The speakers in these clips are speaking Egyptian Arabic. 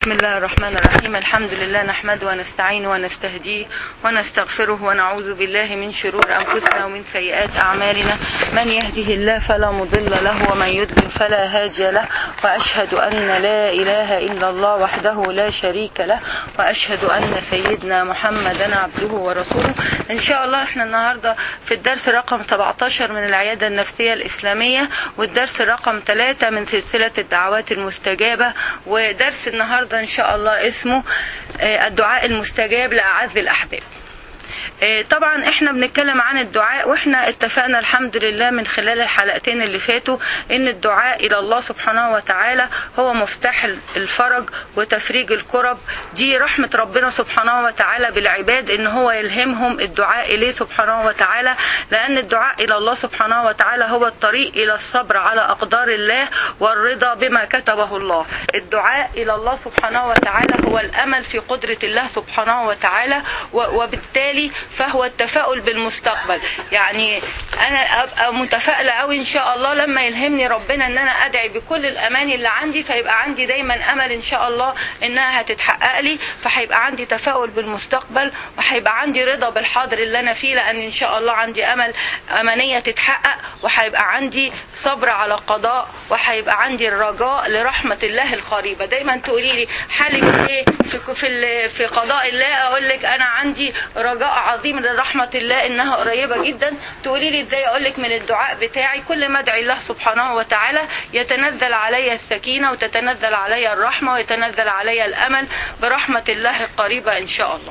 بسم الله الرحمن الرحيم الحمد لله نحمده ونستعينه ونستهديه ونستغفره ونعوذ بالله من شرور أنفسنا ومن سيئات أعمالنا من يهده الله فلا مضل له ومن يضلل فلا هادي له وأشهد أن لا إله إلا الله وحده لا شريك له وأشهد أن سيدنا محمدا عبده ورسوله إن شاء الله إحنا النهاردة في الدرس رقم 17 من العيادة النفسية الإسلامية والدرس رقم 3 من سلسلة الدعوات المستجابة ودرس النهاردة إن شاء الله اسمه الدعاء المستجاب لأعز الأحباب طبعا احنا بنتكلم عن الدعاء واحنا اتفقنا الحمد لله من خلال الحلقتين اللي فاتوا ان الدعاء الى الله سبحانه وتعالى هو مفتاح الفرج وتفريج الكرب دي رحمة ربنا سبحانه وتعالى بالعباد ان هو يلهمهم الدعاء اليه سبحانه وتعالى لان الدعاء الى الله سبحانه وتعالى هو الطريق الى الصبر على اقدار الله والرضا بما كتبه الله الدعاء الى الله سبحانه وتعالى هو الامل في قدرة الله سبحانه وتعالى وبالتالي فهو التفاؤل بالمستقبل يعني انا ابقى متفائله قوي ان شاء الله لما يلهمني ربنا ان انا ادعي بكل الاماني اللي عندي فيبقى عندي دايما امل ان شاء الله انها هتتحقق لي فهيبقى عندي تفاؤل بالمستقبل وهيبقى عندي رضا بالحاضر اللي انا فيه لان ان شاء الله عندي امل امانيه تتحقق وهيبقى عندي صبر على قضاء وهيبقى عندي الرجاء لرحمه الله القريبه دايما تقولي لي حالك ايه في في في قضاء الله اقول لك انا عندي رجاء عظيم لرحمة الله إنها قريبة جدا تقولي لي إزاي أقول لك من الدعاء بتاعي كل ما أدعي الله سبحانه وتعالى يتنزل علي السكينة وتتنزل علي الرحمة ويتنزل علي الأمل برحمة الله القريبة إن شاء الله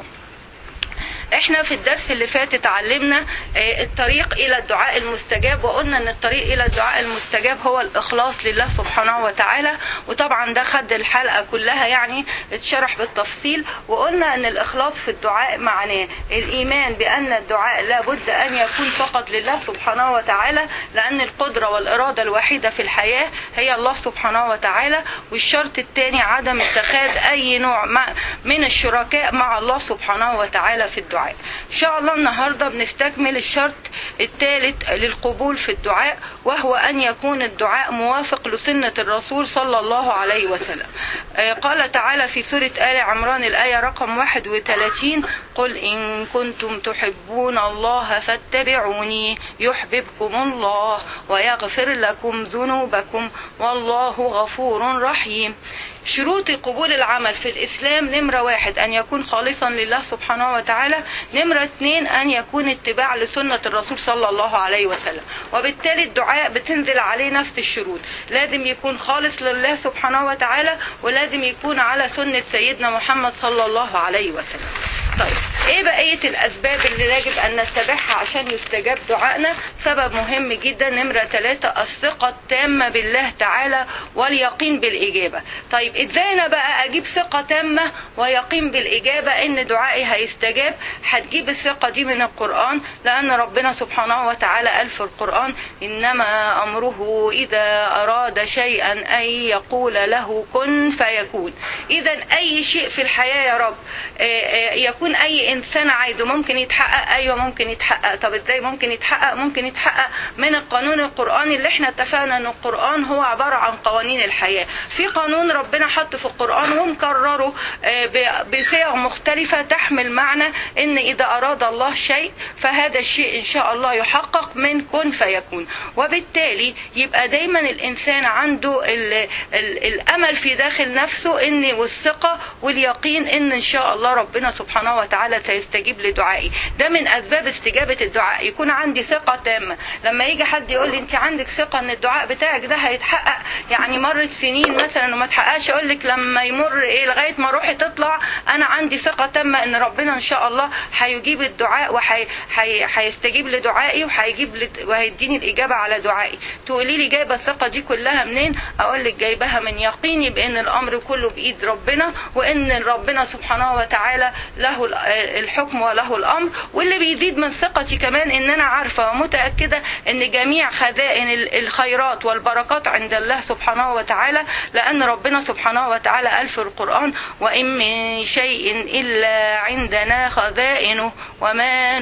احنا في الدرس اللي فات اتعلمنا الطريق الى الدعاء المستجاب وقلنا ان الطريق الى الدعاء المستجاب هو الاخلاص لله سبحانه وتعالى وطبعا ده خد الحلقه كلها يعني اتشرح بالتفصيل وقلنا ان الاخلاص في الدعاء معناه الايمان بان الدعاء لابد ان يكون فقط لله سبحانه وتعالى لان القدره والاراده الوحيده في الحياه هي الله سبحانه وتعالى والشرط الثاني عدم اتخاذ اي نوع من الشركاء مع الله سبحانه وتعالى في الدعاء الدعاء ان شاء الله النهارده بنستكمل الشرط الثالث للقبول في الدعاء وهو ان يكون الدعاء موافق لسنه الرسول صلى الله عليه وسلم قال تعالى في سوره ال عمران الايه رقم 31 قل ان كنتم تحبون الله فاتبعوني يحببكم الله ويغفر لكم ذنوبكم والله غفور رحيم شروط قبول العمل في الإسلام نمرة واحد أن يكون خالصا لله سبحانه وتعالى نمرة اثنين أن يكون اتباع لسنة الرسول صلى الله عليه وسلم وبالتالي الدعاء بتنزل عليه نفس الشروط لازم يكون خالص لله سبحانه وتعالى ولازم يكون على سنة سيدنا محمد صلى الله عليه وسلم طيب ايه بقية الاسباب اللي يجب ان نتبعها عشان يستجاب دعائنا سبب مهم جدا نمرة ثلاثة الثقة التامة بالله تعالى واليقين بالاجابة طيب ازاي انا بقى اجيب ثقة تامة ويقين بالاجابة ان دعائي هيستجاب هتجيب الثقة دي من القرآن لان ربنا سبحانه وتعالى قال في القرآن انما امره اذا اراد شيئا ان يقول له كن فيكون اذا اي شيء في الحياة يا رب يكون اي انسان عايزه ممكن يتحقق ايوه ممكن يتحقق طب ازاي ممكن يتحقق ممكن يتحقق من القانون القراني اللي احنا اتفقنا ان القران هو عباره عن قوانين الحياه في قانون ربنا حطه في القران ومكرره بصيغ مختلفه تحمل معنى ان اذا اراد الله شيء فهذا الشيء ان شاء الله يحقق من كن فيكون وبالتالي يبقى دايما الانسان عنده ال ال الامل في داخل نفسه ان والثقه واليقين ان ان شاء الله ربنا سبحانه وتعالى سيستجيب لدعائي ده من اسباب استجابه الدعاء يكون عندي ثقه تامه لما يجي حد يقول لي انت عندك ثقه ان الدعاء بتاعك ده هيتحقق يعني مرت سنين مثلا وما تحققش اقول لك لما يمر ايه لغايه ما روحي تطلع انا عندي ثقه تامه ان ربنا ان شاء الله هيجيب الدعاء وهيستجيب لدعائي وهيجيب وهيديني الاجابه على دعائي تقولي لي جايبه الثقه دي كلها منين اقول لك جايبها من يقيني بان الامر كله بايد ربنا وان ربنا سبحانه وتعالى له الحكم وله الامر واللي بيزيد من ثقتي كمان ان انا عارفه ومتاكده ان جميع خزائن الخيرات والبركات عند الله سبحانه وتعالى لان ربنا سبحانه وتعالى قال في القران وان من شيء إلا عندنا خزائنه وما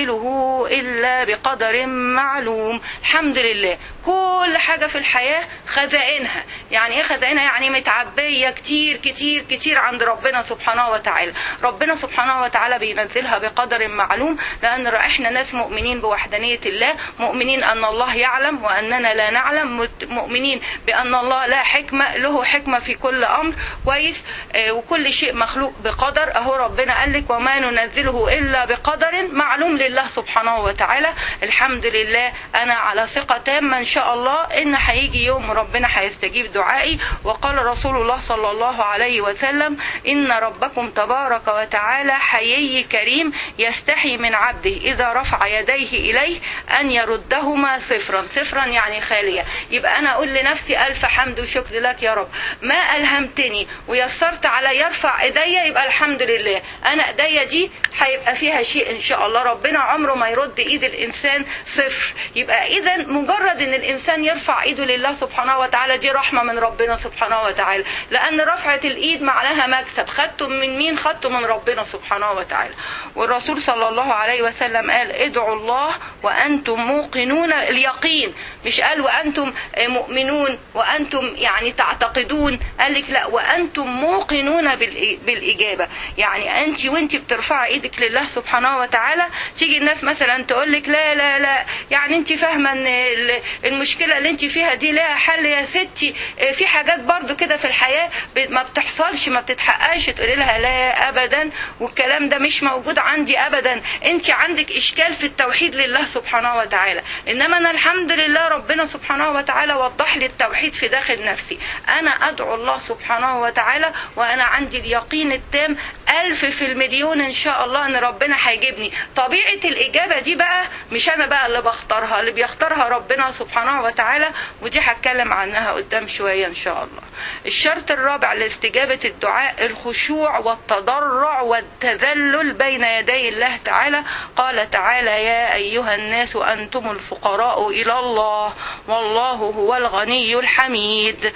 ننزله إلا بقدر معلوم الحمد لله كل حاجة في الحياة خزائنها يعني ايه خزائنها يعني متعبية كتير كتير كتير عند ربنا سبحانه وتعالى ربنا سبحانه وتعالى بينزلها بقدر معلوم لأن احنا ناس مؤمنين بوحدانية الله مؤمنين أن الله يعلم وأننا لا نعلم مؤمنين بأن الله لا حكمة له حكمة في كل أمر كويس آه وكل شيء مخلوق بقدر أهو ربنا قال لك وما ننزله إلا بقدر معلوم لله سبحانه وتعالى الحمد لله أنا على ثقة تامة إن شاء الله إن هيجي يوم ربنا هيستجيب دعائي وقال رسول الله صلى الله عليه وسلم إن ربكم تبارك وتعالى حيي كريم يستحي من عبده إذا رفع يديه إليه أن يردهما صفرا صفرا يعني خالية يبقى أنا أقول لنفسي ألف حمد وشكر لك يا رب ما ألهمتني ويسرت على يرفع إيديا يبقى الحمد لله أنا إيديا دي هيبقى فيها شيء إن شاء الله ربنا عمره ما يرد إيد الإنسان صفر يبقى إذا مجرد إن الإنسان يرفع إيده لله سبحانه وتعالى دي رحمة من ربنا سبحانه وتعالى لأن رفعة الإيد معناها مكسب خدته من مين خدته من ربنا سبحانه وتعالى والرسول صلى الله عليه وسلم قال ادعوا الله وأنتم موقنون اليقين مش قال وأنتم مؤمنون وأنتم يعني تعتقدون قال لك لا وأنتم موقنون بالإجابة يعني أنت وأنت بترفعي إيدك لله سبحانه وتعالى تيجي الناس مثلا تقول لك لا لا لا يعني أنت فاهمة أن المشكلة اللي أنت فيها دي لها حل يا ستي في حاجات برضو كده في الحياة ما بتحصلش ما بتتحققش تقولي لها لا أبدا والكلام ده مش موجود عندي أبدا أنت عندك إشكال في التوحيد لله سبحانه وتعالى إنما أنا الحمد لله ربنا سبحانه وتعالى وضح لي التوحيد في داخل نفسي أنا أدعو الله سبحانه وتعالى وأنا عندي اليقين التام ألف في المليون إن شاء الله إن ربنا هيجيبني طبيعة الإجابة دي بقى مش أنا بقى اللي بختارها اللي بيختارها ربنا سبحانه وتعالى ودي هتكلم عنها قدام شوية إن شاء الله الشرط الرابع لاستجابة الدعاء الخشوع والتضرع والتذلل بين يدي الله تعالى قال تعالى يا أيها الناس أنتم الفقراء إلى الله والله هو الغني الحميد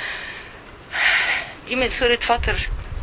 دي من سورة فطر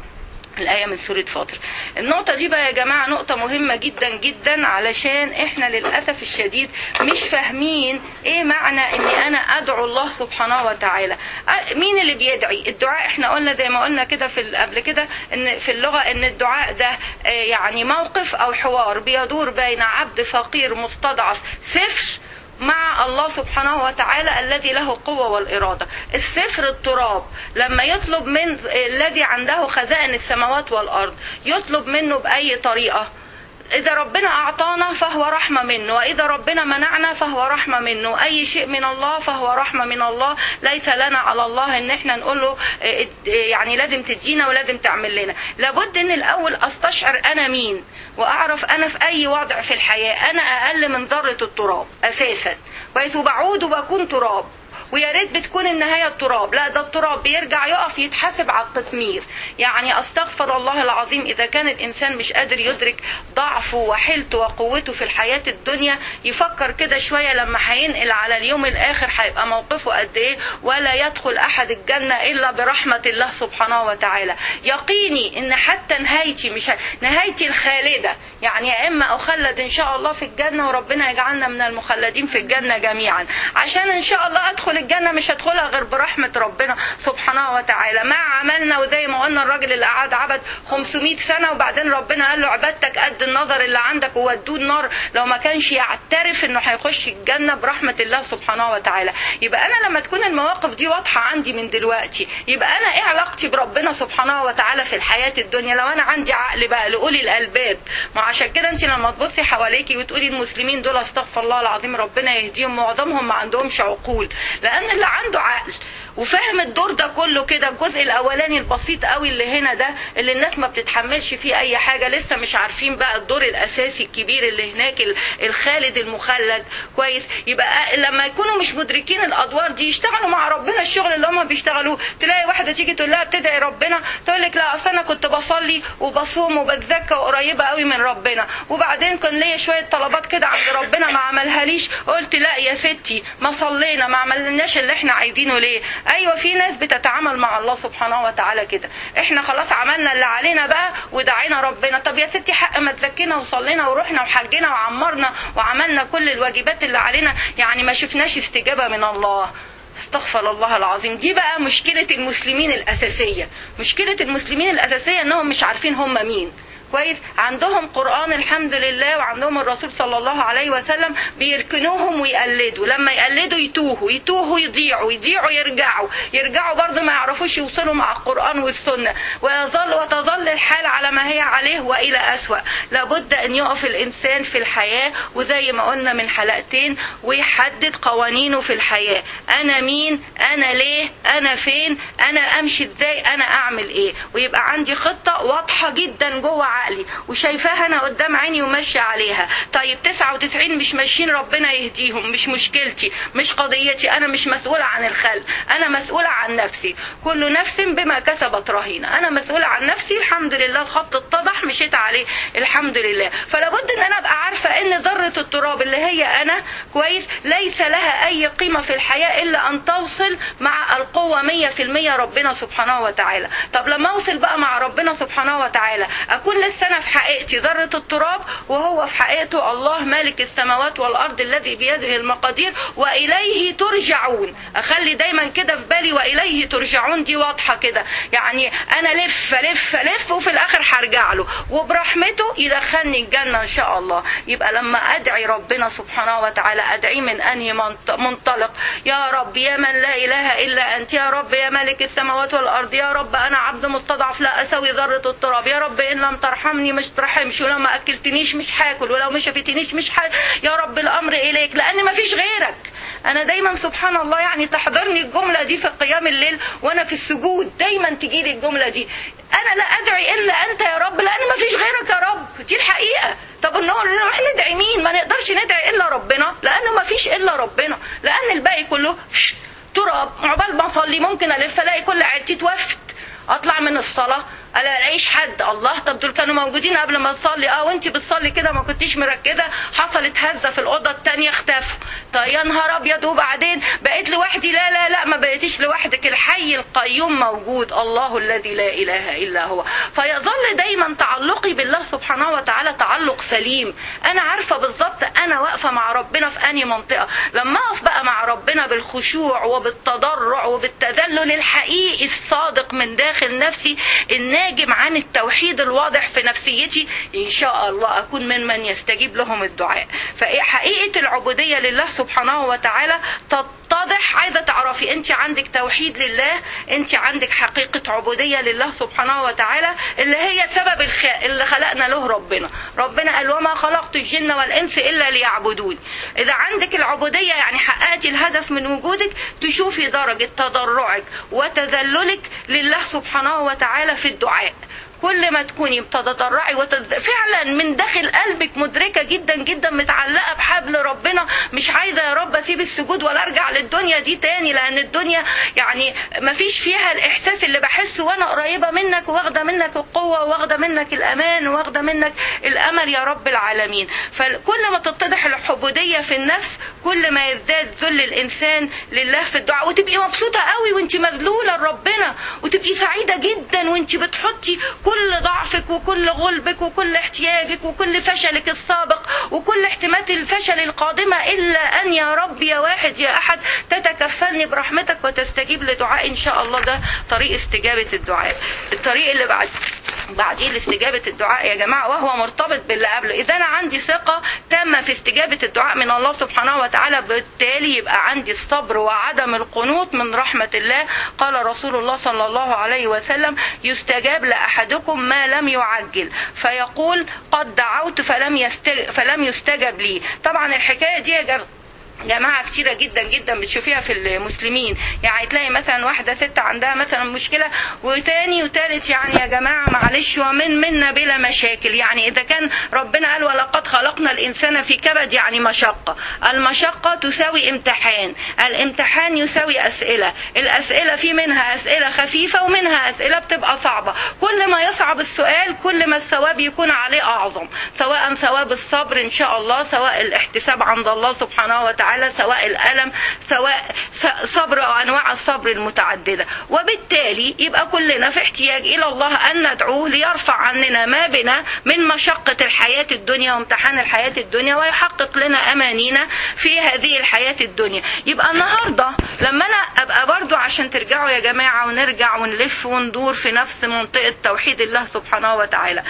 الآية من سورة فاطر النقطة دي بقى يا جماعة نقطة مهمة جدا جدا علشان احنا للأسف الشديد مش فاهمين ايه معنى اني انا ادعو الله سبحانه وتعالى مين اللي بيدعي الدعاء احنا قلنا زي ما قلنا كده في قبل كده ان في اللغة ان الدعاء ده يعني موقف او حوار بيدور بين عبد فقير مستضعف صفر مع الله سبحانه وتعالى الذي له قوة والإرادة السفر التراب لما يطلب من الذي عنده خزائن السماوات والأرض يطلب منه بأي طريقة إذا ربنا أعطانا فهو رحمة منه وإذا ربنا منعنا فهو رحمة منه أي شيء من الله فهو رحمة من الله ليس لنا على الله إن إحنا نقول له يعني لازم تدينا ولازم تعمل لنا لابد إن الأول أستشعر أنا مين وأعرف أنا في أي وضع في الحياة أنا أقل من ذرة التراب أساسا كويس وبعود وبكون تراب ويا ريت بتكون النهاية التراب لا ده التراب بيرجع يقف يتحاسب على التثمير يعني استغفر الله العظيم اذا كان الانسان مش قادر يدرك ضعفه وحيلته وقوته في الحياة الدنيا يفكر كده شوية لما هينقل على اليوم الاخر هيبقى موقفه قد ايه ولا يدخل احد الجنة الا برحمة الله سبحانه وتعالى يقيني ان حتى نهايتي مش نهايتي الخالدة يعني يا اما اخلد ان شاء الله في الجنة وربنا يجعلنا من المخلدين في الجنة جميعا عشان ان شاء الله ادخل الجنة مش هدخلها غير برحمة ربنا سبحانه وتعالى ما عملنا وزي ما قلنا الراجل اللي قعد عبد 500 سنة وبعدين ربنا قال له عبادتك قد النظر اللي عندك وودوه النار لو ما كانش يعترف انه هيخش الجنة برحمة الله سبحانه وتعالى يبقى انا لما تكون المواقف دي واضحة عندي من دلوقتي يبقى انا ايه علاقتي بربنا سبحانه وتعالى في الحياة الدنيا لو انا عندي عقل بقى لأولي الالباب ما عشان كده انت لما تبصي حواليكي وتقولي المسلمين دول استغفر الله العظيم ربنا يهديهم معظمهم ما عندهمش عقول لان اللي عنده عقل وفاهم الدور ده كله كده الجزء الاولاني البسيط قوي اللي هنا ده اللي الناس ما بتتحملش فيه اي حاجه لسه مش عارفين بقى الدور الاساسي الكبير اللي هناك الخالد المخلد كويس يبقى لما يكونوا مش مدركين الادوار دي يشتغلوا مع ربنا الشغل اللي هم بيشتغلوه تلاقي واحده تيجي تقول لها بتدعي ربنا تقول لك لا اصل انا كنت بصلي وبصوم وبتزكى وقريبه قوي من ربنا وبعدين كان ليا شويه طلبات كده عند ربنا ما عملهاليش قلت لا يا ستي ما صلينا ما عملناش عملناش اللي احنا عايزينه ليه ايوه في ناس بتتعامل مع الله سبحانه وتعالى كده احنا خلاص عملنا اللي علينا بقى ودعينا ربنا طب يا ستي حق ما تزكينا وصلينا ورحنا وحجينا وعمرنا وعملنا كل الواجبات اللي علينا يعني ما شفناش استجابه من الله استغفر الله العظيم دي بقى مشكلة المسلمين الأساسية مشكلة المسلمين الأساسية أنهم مش عارفين هم مين كويس عندهم قرآن الحمد لله وعندهم الرسول صلى الله عليه وسلم بيركنوهم ويقلدوا لما يقلدوا يتوهوا يتوهوا يضيعوا يضيعوا يرجعوا يرجعوا برضه ما يعرفوش يوصلوا مع القرآن والسنة ويظل وتظل الحال على ما هي عليه وإلى أسوأ لابد أن يقف الإنسان في الحياة وزي ما قلنا من حلقتين ويحدد قوانينه في الحياة أنا مين أنا ليه أنا فين أنا أمشي إزاي أنا أعمل إيه ويبقى عندي خطة واضحة جدا جوه عقلي وشايفاها انا قدام عيني وماشيه عليها طيب 99 مش ماشيين ربنا يهديهم مش مشكلتي مش قضيتي انا مش مسؤوله عن الخلق انا مسؤوله عن نفسي كل نفس بما كسبت رهينه انا مسؤوله عن نفسي الحمد لله الخط اتضح مشيت عليه الحمد لله فلا بد ان انا ابقى عارفه ان ذره التراب اللي هي انا كويس ليس لها اي قيمه في الحياه الا ان توصل مع القوه 100% ربنا سبحانه وتعالى طب لما اوصل بقى مع ربنا سبحانه وتعالى اكون لسه انا في حقيقتي ذرة التراب وهو في حقيقته الله مالك السماوات والارض الذي بيده المقادير واليه ترجعون اخلي دايما كده في بالي واليه ترجعون دي واضحة كده يعني انا لف لف لف وفي الاخر هرجع له وبرحمته يدخلني الجنة ان شاء الله يبقى لما ادعي ربنا سبحانه وتعالى ادعيه من انهي منطلق يا رب يا من لا اله الا انت يا رب يا مالك السماوات والارض يا رب انا عبد مستضعف لا اسوي ذرة التراب يا رب ان لم ترحمني مش ترحمش ولو ما اكلتنيش مش هاكل ولو ما شفتنيش مش ح... يا رب الامر اليك لان ما فيش غيرك انا دايما سبحان الله يعني تحضرني الجمله دي في قيام الليل وانا في السجود دايما تجي لي الجمله دي انا لا ادعي الا انت يا رب لان ما فيش غيرك يا رب دي الحقيقه طب نروح ندعي مين ما نقدرش ندعي الا ربنا لانه ما فيش الا ربنا لان الباقي كله تراب عقبال ما اصلي ممكن الف الاقي كل عيلتي توفت اطلع من الصلاه الا الاقيش حد الله طب دول كانوا موجودين قبل ما تصلي اه وانت بتصلي كده ما كنتيش مركزه حصلت هزه في الاوضه الثانيه اختفوا طيب يا نهار ابيض وبعدين بقيت لوحدي لا لا لا ما بقيتيش لوحدك الحي القيوم موجود الله الذي لا اله الا هو فيظل دايما تعلقي بالله سبحانه وتعالى تعلق سليم انا عارفه بالظبط انا واقفه مع ربنا في انهي منطقه لما اقف بقى مع ربنا بالخشوع وبالتضرع وبالتذلل الحقيقي الصادق من داخل نفسي الناجم عن التوحيد الواضح في نفسيتي ان شاء الله اكون ممن يستجيب لهم الدعاء فحقيقه العبوديه لله سبحانه وتعالى تتضح عايزه تعرفي انت عندك توحيد لله انت عندك حقيقه عبوديه لله سبحانه وتعالى اللي هي سبب الخ... اللي خلقنا له ربنا ربنا قال وما خلقت الجن والانس الا ليعبدون اذا عندك العبوديه يعني حققتي الهدف من وجودك تشوفي درجه تضرعك وتذللك لله سبحانه وتعالى في الدعاء كل ما تكوني بتتضرعي وتد... فعلا من داخل قلبك مدركة جدا جدا متعلقة بحبل ربنا مش عايزة يا رب اسيب السجود ولا ارجع للدنيا دي تاني لان الدنيا يعني ما فيش فيها الاحساس اللي بحسه وانا قريبة منك واخدة منك القوة واخدة منك الامان واخدة منك الامل يا رب العالمين فكل ما تتضح العبودية في النفس كل ما يزداد ذل الانسان لله في الدعاء وتبقي مبسوطة قوي وانت مذلولة لربنا وتبقي سعيدة جدا وانت بتحطي كل ضعفك وكل غلبك وكل احتياجك وكل فشلك السابق وكل احتمالات الفشل القادمة إلا أن يا رب يا واحد يا أحد تتكفلني برحمتك وتستجيب لدعاء إن شاء الله ده طريق استجابة الدعاء الطريق اللي بعد بعدين لاستجابة الدعاء يا جماعة وهو مرتبط باللي قبله إذا أنا عندي ثقة تامة في استجابة الدعاء من الله سبحانه وتعالى بالتالي يبقى عندي الصبر وعدم القنوط من رحمة الله قال رسول الله صلى الله عليه وسلم يستجاب لأحدكم ما لم يعجل فيقول قد دعوت فلم, يستجب فلم يستجب لي طبعا الحكاية دي يا جماعة جماعة كتيرة جدا جدا بتشوفيها في المسلمين يعني تلاقي مثلا واحدة ست عندها مثلا مشكلة وتاني وتالت يعني يا جماعة معلش ومن منا بلا مشاكل يعني إذا كان ربنا قال ولقد خلقنا الإنسان في كبد يعني مشقة المشقة تساوي امتحان الامتحان يساوي أسئلة الأسئلة في منها أسئلة خفيفة ومنها أسئلة بتبقى صعبة كل ما يصعب السؤال كل ما الثواب يكون عليه أعظم سواء ثواب الصبر إن شاء الله سواء الاحتساب عند الله سبحانه وتعالى وتعالى سواء الالم سواء صبر او انواع الصبر المتعدده وبالتالي يبقى كلنا في احتياج الى الله ان ندعوه ليرفع عننا ما بنا من مشقه الحياه الدنيا وامتحان الحياه الدنيا ويحقق لنا امانينا في هذه الحياه الدنيا يبقى النهارده لما انا ابقى برضو عشان ترجعوا يا جماعه ونرجع ونلف وندور في نفس منطقه توحيد الله سبحانه وتعالى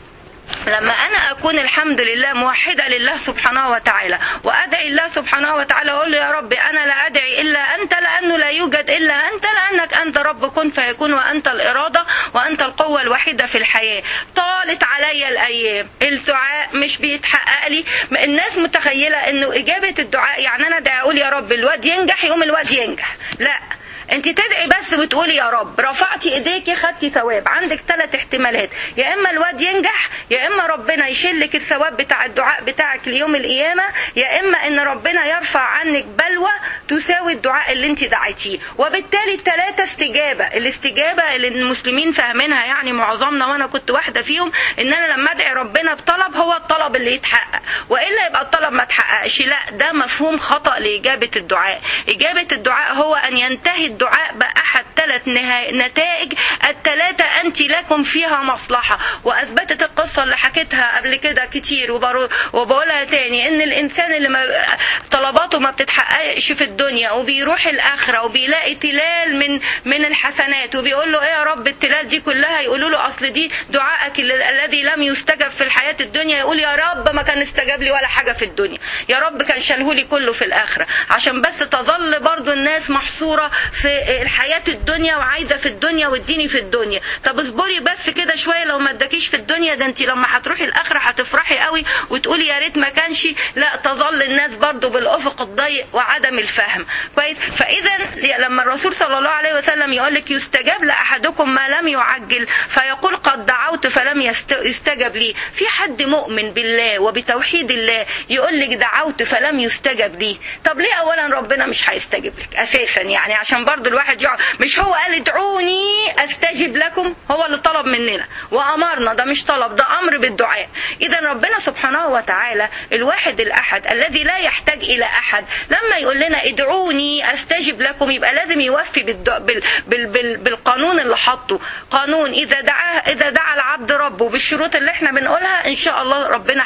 لما انا اكون الحمد لله موحده لله سبحانه وتعالى وادعي الله سبحانه وتعالى واقول له يا رب انا لا ادعي الا انت لانه لا يوجد الا انت لانك انت رب كن فيكون وانت الاراده وانت القوه الوحيده في الحياه طالت عليا الايام الدعاء مش بيتحقق لي الناس متخيله انه اجابه الدعاء يعني انا ادعي اقول يا رب الواد ينجح يقوم الواد ينجح لا انت تدعي بس وتقولي يا رب رفعتي ايديكي خدتي ثواب عندك ثلاث احتمالات يا اما الواد ينجح يا اما ربنا يشيلك الثواب بتاع الدعاء بتاعك ليوم القيامه يا اما ان ربنا يرفع عنك بلوى تساوي الدعاء اللي انت دعيتيه وبالتالي الثلاثه استجابه الاستجابه اللي المسلمين فاهمينها يعني معظمنا وانا كنت واحده فيهم ان انا لما ادعي ربنا بطلب هو الطلب اللي يتحقق والا يبقى الطلب ما اتحققش لا ده مفهوم خطا لاجابه الدعاء اجابه الدعاء هو ان ينتهي الدعاء بأحد ثلاث نتائج الثلاثة أنت لكم فيها مصلحة وأثبتت القصة اللي حكيتها قبل كده كتير وبقولها تاني إن الإنسان اللي ما طلباته ما بتتحققش في الدنيا وبيروح الآخرة وبيلاقي تلال من من الحسنات وبيقول له إيه يا رب التلال دي كلها يقولوا له أصل دي دعائك الذي لم يستجب في الحياة الدنيا يقول يا رب ما كان استجاب لي ولا حاجة في الدنيا يا رب كان شالهولي كله في الآخرة عشان بس تظل برضو الناس محصورة في الحياة الدنيا وعايزة في الدنيا واديني في الدنيا طب اصبري بس كده شوية لو ما اداكيش في الدنيا ده انت لما هتروحي الاخرة هتفرحي قوي وتقولي يا ريت ما كانش لا تظل الناس برضو بالافق الضيق وعدم الفهم كويس فاذا لما الرسول صلى الله عليه وسلم يقول لك يستجاب لاحدكم ما لم يعجل فيقول قد دعوت فلم يستجب لي في حد مؤمن بالله وبتوحيد الله يقول لك دعوت فلم يستجب لي طب ليه اولا ربنا مش هيستجب لك اساسا يعني عشان برضو الواحد يقعد مش هو قال ادعوني استجب لكم هو اللي طلب مننا وامرنا ده مش طلب ده امر بالدعاء اذا ربنا سبحانه وتعالى الواحد الاحد الذي لا يحتاج الى احد لما يقول لنا ادعوني استجب لكم يبقى لازم يوفي بالدع... بال... بال... بال... بالقانون اللي حطه قانون اذا دعا اذا دعا العبد ربه بالشروط اللي احنا بنقولها ان شاء الله ربنا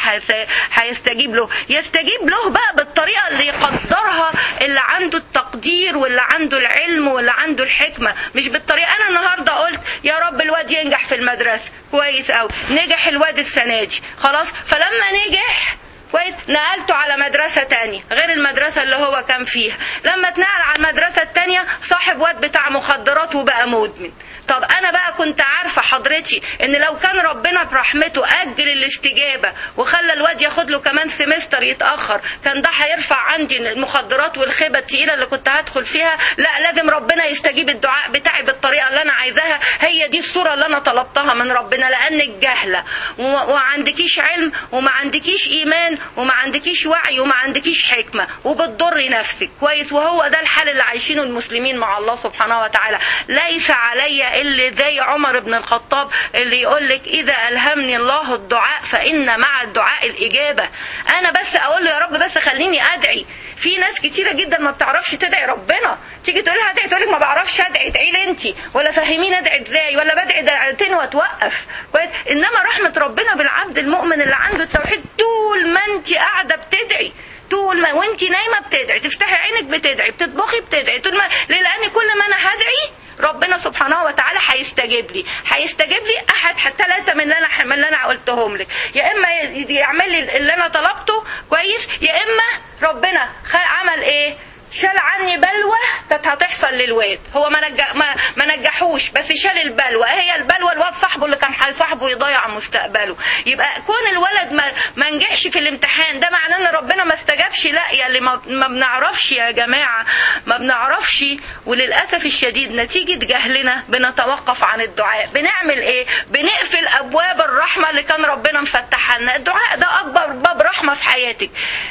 هيستجيب له يستجيب له بقى بالطريقه اللي يقدرها اللي عنده التقدير واللي عنده العلم واللي عنده الحكمه مش بالطريقه انا النهارده قلت يا رب الواد ينجح في المدرسه كويس قوي نجح الواد السنه دي خلاص فلما نجح كويس نقلته على مدرسه تانية غير المدرسه اللي هو كان فيها لما اتنقل على المدرسه التانية صاحب واد بتاع مخدرات وبقى مدمن طب انا بقى كنت عارفه حضرتي ان لو كان ربنا برحمته اجل الاستجابه وخلى الواد ياخد له كمان سمستر يتاخر كان ده هيرفع عندي المخدرات والخيبه التقيله اللي كنت هدخل فيها لا لازم ربنا يستجيب الدعاء بتاعي بالطريقه اللي انا عايزاها هي دي الصوره اللي انا طلبتها من ربنا لانك جاهله وما عندكيش علم وما عندكيش ايمان وما عندكيش وعي وما عندكيش حكمه وبتضري نفسك كويس وهو ده الحال اللي عايشينه المسلمين مع الله سبحانه وتعالى ليس علي اللي زي عمر بن الخطاب اللي يقول لك اذا الهمني الله الدعاء فان مع الدعاء الاجابه انا بس اقول له يا رب بس خليني ادعي في ناس كتيره جدا ما بتعرفش تدعي ربنا تيجي تقول لها ادعي تقول لك ما بعرفش ادعي ادعي لي انت ولا فهميني ادعي ازاي ولا بدعي دعوتين واتوقف انما رحمه ربنا بالعبد المؤمن اللي عنده التوحيد طول ما انت قاعده بتدعي طول ما وانت نايمه بتدعي تفتحي عينك بتدعي بتطبخي بتدعي طول ما ليه لان كل ما انا هدعي ربنا سبحانه وتعالى هيستجيب لي هيستجيب لي احد ثلاثه من اللي انا من اللي انا قلتهم لك يا اما يعمل لي اللي انا طلبته كويس يا اما ربنا عمل ايه شال عني بلوى كانت هتحصل للواد هو ما نجح ما, ما نجحوش بس شال البلوى هي البلوى الواد صاحبه اللي كان هيصاحبه يضيع مستقبله يبقى كون الولد ما ما نجحش في الامتحان ده معناه ان ربنا ما استجابش لا يا اللي ما, ما بنعرفش يا جماعه ما بنعرفش وللاسف الشديد نتيجه جهلنا بنتوقف عن الدعاء بنعمل ايه بنقفل ابواب الرحمه اللي كان ربنا مفتحها لنا الدعاء ده اكبر باب رحمه في حياتك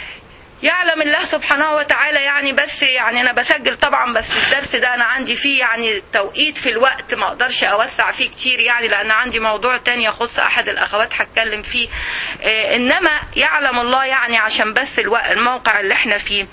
يعلم الله سبحانه وتعالى يعني بس يعني انا بسجل طبعا بس الدرس ده انا عندي فيه يعني توقيت في الوقت ما اقدرش اوسع فيه كتير يعني لان عندي موضوع تاني يخص احد الاخوات هتكلم فيه إيه انما يعلم الله يعني عشان بس الوقت الموقع اللي احنا فيه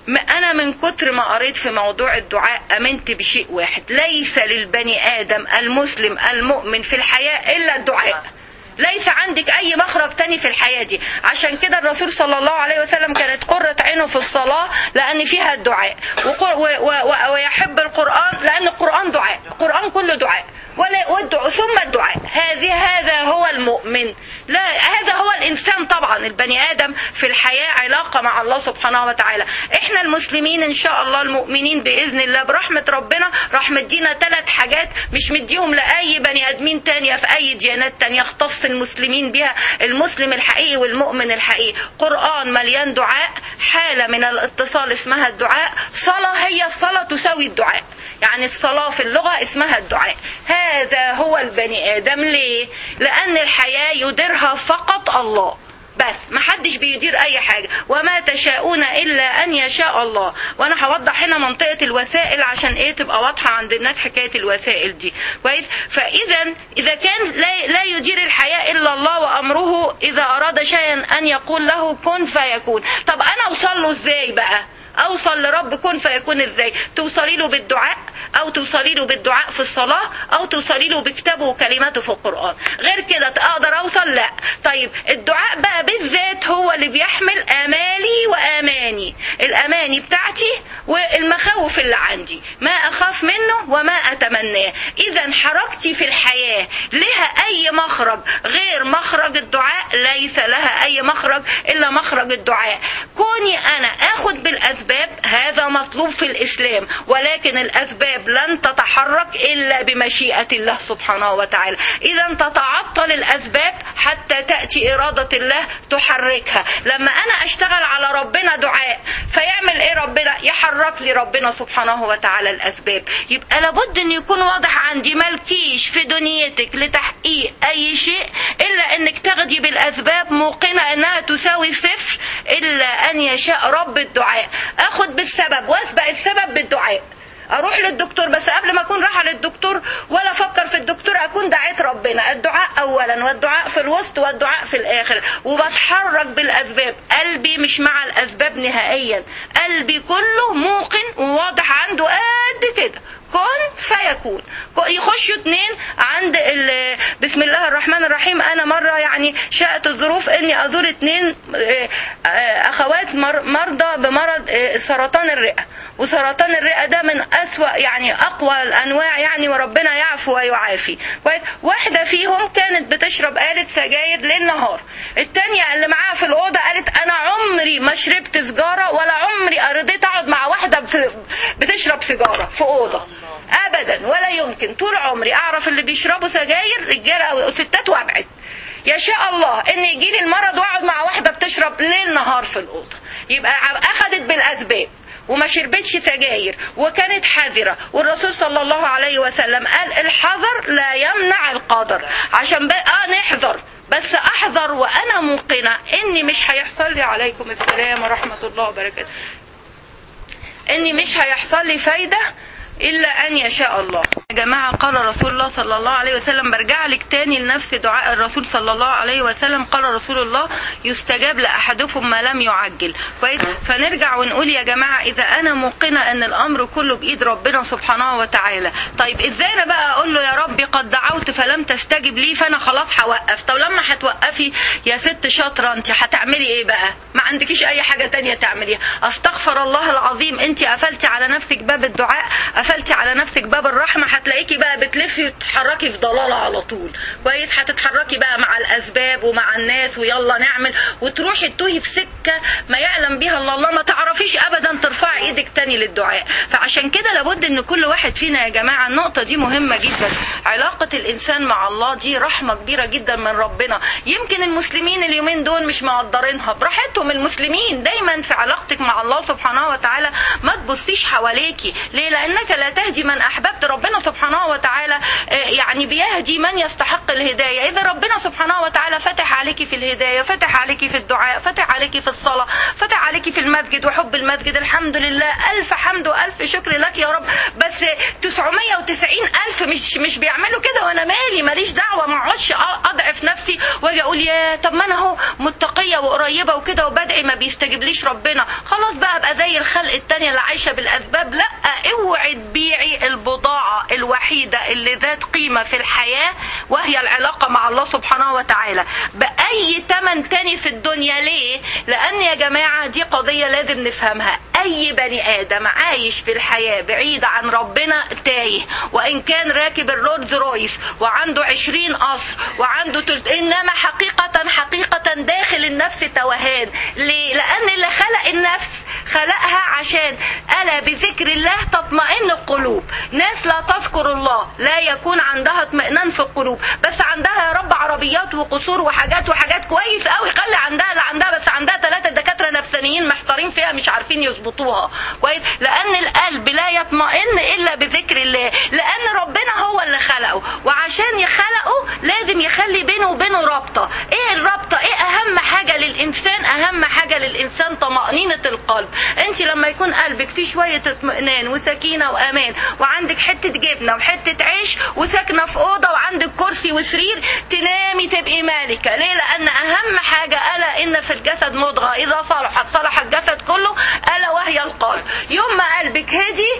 م- انا من كتر ما قريت في موضوع الدعاء امنت بشيء واحد ليس للبني ادم المسلم المؤمن في الحياه الا الدعاء ليس عندك اي مخرج تاني في الحياه دي عشان كده الرسول صلى الله عليه وسلم كانت قره عينه في الصلاه لان فيها الدعاء وقر- و- و- و- ويحب القران لان القران دعاء القران كله دعاء ولا والدعاء ثم الدعاء هذه هذا هو المؤمن لا هذا هو الانسان طبعا البني ادم في الحياه علاقه مع الله سبحانه وتعالى احنا المسلمين ان شاء الله المؤمنين باذن الله برحمه ربنا راح مدينا ثلاث حاجات مش مديهم لاي بني ادمين تانية في اي ديانات تانية يختص المسلمين بها المسلم الحقيقي والمؤمن الحقيقي قران مليان دعاء حاله من الاتصال اسمها الدعاء صلاه هي الصلاه تساوي الدعاء يعني الصلاة في اللغة اسمها الدعاء هذا هو البني آدم ليه لأن الحياة يديرها فقط الله بس ما حدش بيدير اي حاجة وما تشاءون الا ان يشاء الله وانا هوضح هنا منطقة الوسائل عشان ايه تبقى واضحة عند الناس حكاية الوسائل دي كويس فاذا اذا كان لا, لا يدير الحياة الا الله وامره اذا اراد شيئا ان يقول له كن فيكون طب انا اوصل له ازاي بقى اوصل لرب كن فيكون ازاي توصلي له بالدعاء او توصلي له بالدعاء في الصلاة او توصلي له بكتابه وكلماته في القرآن غير كده اقدر اوصل لا طيب الدعاء بقى بالذات هو اللي بيحمل امالي واماني الاماني بتاعتي والمخاوف اللي عندي ما اخاف منه وما اتمناه اذا حركتي في الحياة لها اي مخرج غير مخرج الدعاء ليس لها اي مخرج الا مخرج الدعاء كوني انا اخد بالاسباب هذا مطلوب في الاسلام ولكن الاسباب لن تتحرك الا بمشيئة الله سبحانه وتعالى اذا تتعطل الاسباب حتى تأتي ارادة الله تحركها لما انا اشتغل على ربنا دعاء فيعمل ايه ربنا يحرك لي ربنا سبحانه وتعالى الاسباب يبقى لابد ان يكون واضح عندي مالكيش في دنيتك لتحقيق اي شيء الا انك تاخدي بالاسباب موقنة انها تساوي صفر الا ان يشاء رب الدعاء اخد بالسبب واسبق السبب بالدعاء اروح للدكتور بس قبل ما اكون رايحه للدكتور ولا افكر في الدكتور اكون دعيت ربنا الدعاء اولا والدعاء في الوسط والدعاء في الاخر وبتحرك بالاسباب قلبي مش مع الاسباب نهائيا قلبي كله موقن وواضح عنده قد كده كن فيكون يخشوا اتنين عند ال- بسم الله الرحمن الرحيم انا مره يعني شاءت الظروف اني ازور اتنين آه، آه، اخوات مر- مرضى بمرض آه، سرطان الرئه وسرطان الرئه ده من اسوا يعني اقوى الانواع يعني وربنا يعفو ويعافي كويس واحده فيهم كانت بتشرب آلة سجاير ليل نهار التانية اللي معاها في الاوضه قالت انا عمري ما شربت سجاره ولا عمري رضيت اقعد مع واحده بت- بتشرب سيجاره في اوضه ابدا ولا يمكن طول عمري اعرف اللي بيشربوا سجاير رجاله او ستات وابعد يشاء الله ان يجي لي المرض واقعد مع واحده بتشرب ليل نهار في الاوضه يبقى اخذت بالاسباب وما شربتش سجاير وكانت حذرة والرسول صلى الله عليه وسلم قال الحذر لا يمنع القدر عشان بقى آه نحذر بس احذر وانا موقنة اني مش هيحصل لي عليكم السلام ورحمة الله وبركاته اني مش هيحصل لي فايدة الا ان يشاء الله يا جماعة قال رسول الله صلى الله عليه وسلم برجع لك تاني لنفس دعاء الرسول صلى الله عليه وسلم قال رسول الله يستجاب لأحدكم ما لم يعجل كويس فنرجع ونقول يا جماعة إذا أنا موقنة أن الأمر كله بإيد ربنا سبحانه وتعالى طيب إزاي أنا بقى أقول له يا ربي قد دعوت فلم تستجب لي فأنا خلاص هوقف طب لما هتوقفي يا ست شاطرة أنت هتعملي إيه بقى ما عندكيش أي حاجة تانية تعمليها أستغفر الله العظيم أنت قفلتي على نفسك باب الدعاء قفلتي على نفسك باب الرحمة هتلاقيكي بقى بتلفي وتتحركي في ضلالة على طول كويس هتتحركي بقى مع الأسباب ومع الناس ويلا نعمل وتروحي تتوهي في سكة ما يعلم بها الا الله ما تعرفيش أبدا ترفعي إيدك تاني للدعاء فعشان كده لابد إن كل واحد فينا يا جماعة النقطة دي مهمة جدا علاقة الإنسان مع الله دي رحمة كبيرة جدا من ربنا يمكن المسلمين اليومين دول مش مقدرينها براحتهم المسلمين دايما في علاقتك مع الله سبحانه وتعالى ما تبصيش حواليكي ليه لأنك لا تهدي من احببت ربنا سبحانه وتعالى آه، يعني بيهدي من يستحق الهدايه اذا ربنا سبحانه وتعالى فتح عليكي في الهدايه فتح عليكي في الدعاء فتح عليكي في الصلاه فتح عليكي في المسجد وحب المسجد الحمد لله الف حمد والف شكر لك يا رب بس 990 الف مش مش بيعملوا كده وانا مالي ماليش دعوه ما اقعدش اضعف نفسي واجي اقول يا طب ما انا اهو متقيه وقريبه وكده وبدعي ما بيستجيبليش ربنا خلاص بقى ابقى زي الخلق التانية اللي عايشه بالاسباب لا اوعي تبيعي البضاعه الوحيده اللي ذات قيمه في الحياه وهي العلاقه مع الله سبحانه وتعالى باي ثمن تاني في الدنيا ليه لان يا جماعه دي قضيه لازم نفهمها اي بني ادم عايش في الحياه بعيد عن ربنا تايه وان كان راكب الرولز رويس وعنده عشرين قصر وعنده تلت انما حقيقه حقيقه داخل النفس توهان ليه لان اللي خلق النفس خلقها عشان الا بذكر الله تطمئن القلوب ناس لا تذكر الله لا يكون عندها اطمئنان في القلوب بس عندها يا رب عربيات وقصور وحاجات وحاجات كويس قوي خلي عندها اللي عندها بس عندها ثلاثه دكاتره نفسانيين محتارين فيها مش عارفين يظبطوها كويس لان القلب لا يطمئن الا بذكر الله لان ربنا هو اللي خلقه وعشان يخلقه لازم يخلي بينه وبينه رابطه ايه الرابطه ايه اهم حاجه للانسان اهم حاجه للانسان طمانينه القلب انت لما يكون قلبك فيه شويه اطمئنان وسكينه وامان وعندك حته جبنه وحته عيش وساكنه في اوضه وعندك كرسي وسرير تنامي تبقي مالكه ليه لان اهم حاجه الا ان في الجسد مضغه اذا صلحت صلح الجسد كله الا وهي القلب يوم ما قلبك هدي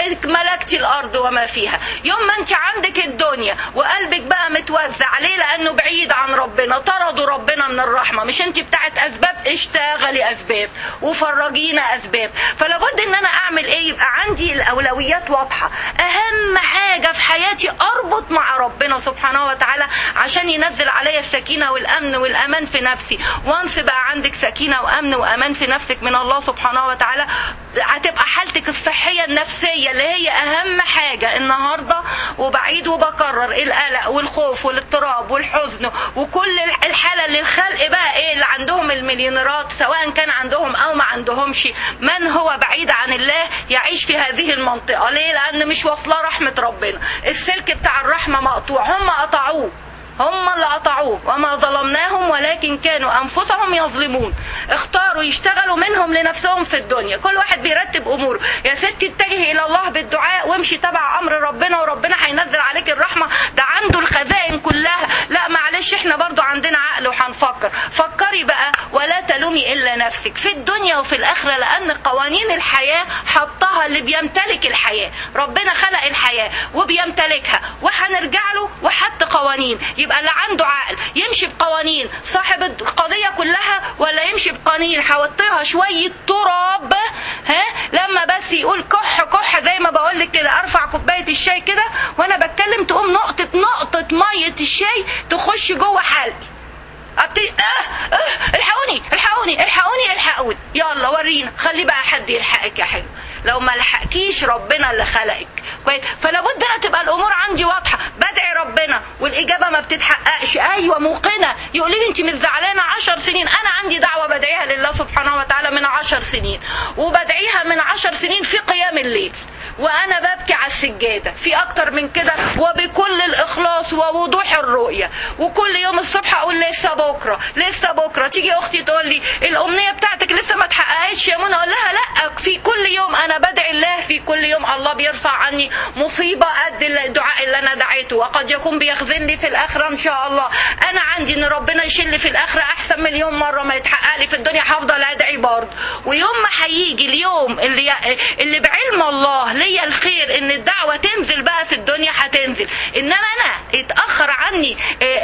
ملكتي الارض وما فيها يوم ما انت عندك الدنيا وقلبك بقى متوزع ليه لانه بعيد عن ربنا طردوا ربنا من الرحمه مش انت بتاعت اسباب اشتغلي اسباب وفرجينا اسباب فلا بد ان انا اعمل ايه يبقى عندي الاولويات واضحه اهم حاجه في حياتي اربط مع ربنا سبحانه وتعالى عشان ينزل عليا السكينه والامن والامان في نفسي وانس بقى عندك سكينه وامن وامان في نفسك من الله سبحانه وتعالى هتبقى حالتك الصحيه النفسيه اللي هي اهم حاجه النهارده وبعيد وبكرر القلق والخوف والاضطراب والحزن وكل الحاله اللي الخلق بقى ايه اللي عندهم المليونيرات سواء كان عندهم او ما عندهمش من هو بعيد عن الله يعيش في هذه المنطقه ليه لان مش واصله رحمه ربنا السلك بتاع الرحمه مقطوع هم قطعوه هم اللي قطعوه وما ظلمناهم ولكن كانوا انفسهم يظلمون اختاروا يشتغلوا منهم لنفسهم في الدنيا كل واحد بيرتب اموره يا ستي اتجهي الى الله بالدعاء وامشي تبع امر ربنا وربنا هينزل عليك الرحمه ده عنده الخزائن كلها لا معلش احنا برضو عندنا عقل وهنفكر فكري بقى ولا تلومي الا نفسك في الدنيا وفي الاخره لان قوانين الحياه حطها اللي بيمتلك الحياه ربنا خلق الحياه وبيمتلكها وهنرجع له وحط قوانين يبقى اللي عنده عقل يمشي بقوانين صاحب القضية كلها ولا يمشي بقوانين حوطيها شوية تراب ها لما بس يقول كح كح زي ما بقول لك كده ارفع كوباية الشاي كده وانا بتكلم تقوم نقطة نقطة مية الشاي تخش جوه حلقي ابتدي اه اه الحقوني الحقوني الحقوني الحقوني يلا ورينا خلي بقى حد يلحقك يا حلو لو ما لحقكيش ربنا اللي خلقك كويس فلا بد انا تبقى الامور عندي واضحه بدعي ربنا والاجابه ما بتتحققش ايوه موقنه يقول لي انت مش زعلانه 10 سنين انا عندي دعوه بدعيها لله سبحانه وتعالى من 10 سنين وبدعيها من 10 سنين في قيام الليل وانا ببكي على السجاده في اكتر من كده وبكل الاخلاص ووضوح الرؤيه وكل يوم الصبح اقول لسه بكره لسه بكره تيجي اختي تقول لي الامنيه بتاعتك لسه ما اتحققتش يا منى اقول لها لا في كل يوم انا بدعي الله في كل يوم الله بيرفع عني مصيبه قد الدعاء اللي انا دعيته وقد يكون بيخذلني في الاخره ان شاء الله انا عندي ان ربنا يشيل في الاخره احسن مليون مره ما يتحقق لي في الدنيا هفضل ادعي برضه ويوم ما هيجي اليوم اللي اللي بعلم الله ليا الخير ان الدعوه تنزل بقى في الدنيا هتنزل انما انا اتاخر عني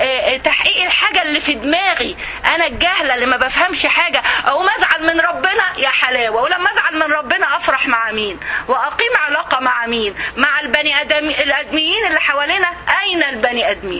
تحقيق الحاجه اللي في دماغي انا الجهله اللي ما بفهمش حاجه او ازعل من ربنا يا حلاوه ولما ازعل من ربنا افرح مع مين واقيم علاقه مع مين مع البني ادمين الادميين اللي حوالينا اين البني ادمين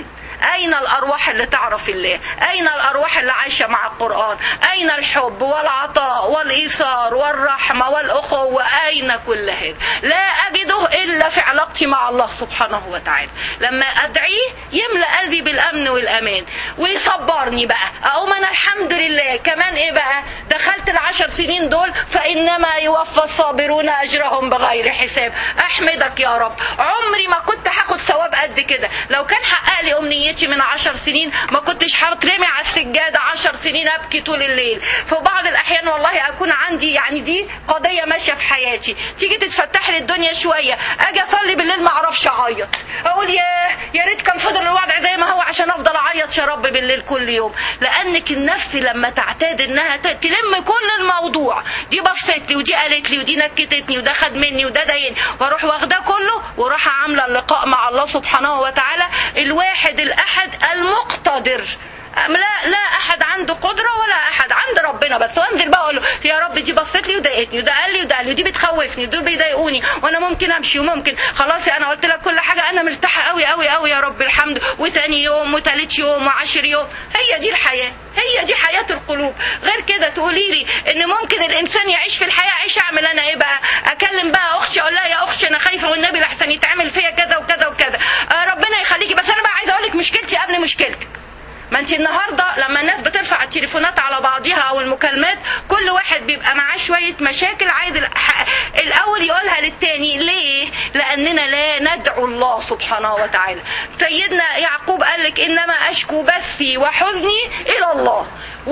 اين الارواح اللي تعرف الله اين الارواح اللي عايشه مع القران اين الحب والعطاء والايثار والرحمه والاخوه اين كل هذا لا اجده الا في علاقتي مع الله سبحانه وتعالى لما ادعيه يملا قلبي بالامن والامان ويصبرني بقى اقوم انا الحمد لله كمان ايه بقى دخلت العشر سنين دول فانما يوفى الصابرون اجرهم بغير حساب احمدك يا رب عمري ما كنت هاخد ثواب قد كده لو كان حقق لي امنيتي من عشر سنين ما كنتش هترمي على السجاده عشر سنين ابكي طول الليل في بعض الاحيان والله اكون عندي يعني دي قضيه ماشيه في حياتي تيجي تتفتح لي الدنيا شويه اجي اصلي بالليل ما اعرفش اعيط اقول يا يا ريت كان فضل الوضع زي ما هو عشان افضل اعيط يا رب بالليل كل يوم لانك النفس لما تعتاد انها تلم كل الموضوع دي بصت لي ودي قالت لي ودي نكتتني وده خد مني وده ضايقني واروح واخده كله وراح عامله اللقاء مع الله سبحانه وتعالى الواحد الاحد المقتدر لا لا احد عنده قدره ولا احد عند ربنا بس وانزل بقى اقول له يا رب دي بصت لي وضايقتني وده قال لي وده قال لي ودي بتخوفني ودول بيضايقوني وانا ممكن امشي وممكن خلاص انا قلت لك كل حاجه انا مرتاحه قوي قوي قوي يا رب الحمد وتاني يوم وتالت يوم وعشر يوم هي دي الحياه هي دي حياه القلوب غير كده تقولي لي ان ممكن الانسان يعيش في الحياه عيش اعمل انا ايه بقى اكلم بقى اختي اقول لها يا اختي انا خايفه والنبي لحسن يتعمل فيا كذا وكذا وكذا آه ربنا يخليكي بس انا بقى عايزه اقول لك مشكلتي قبل مشكلتك ما انت النهارده لما الناس بترفع التليفونات على بعضها او المكالمات كل واحد بيبقى معاه شويه مشاكل عايز الاول يقولها للتاني ليه لاننا لا ندعو الله سبحانه وتعالى سيدنا يعقوب قال لك انما اشكو بثي وحزني الى الله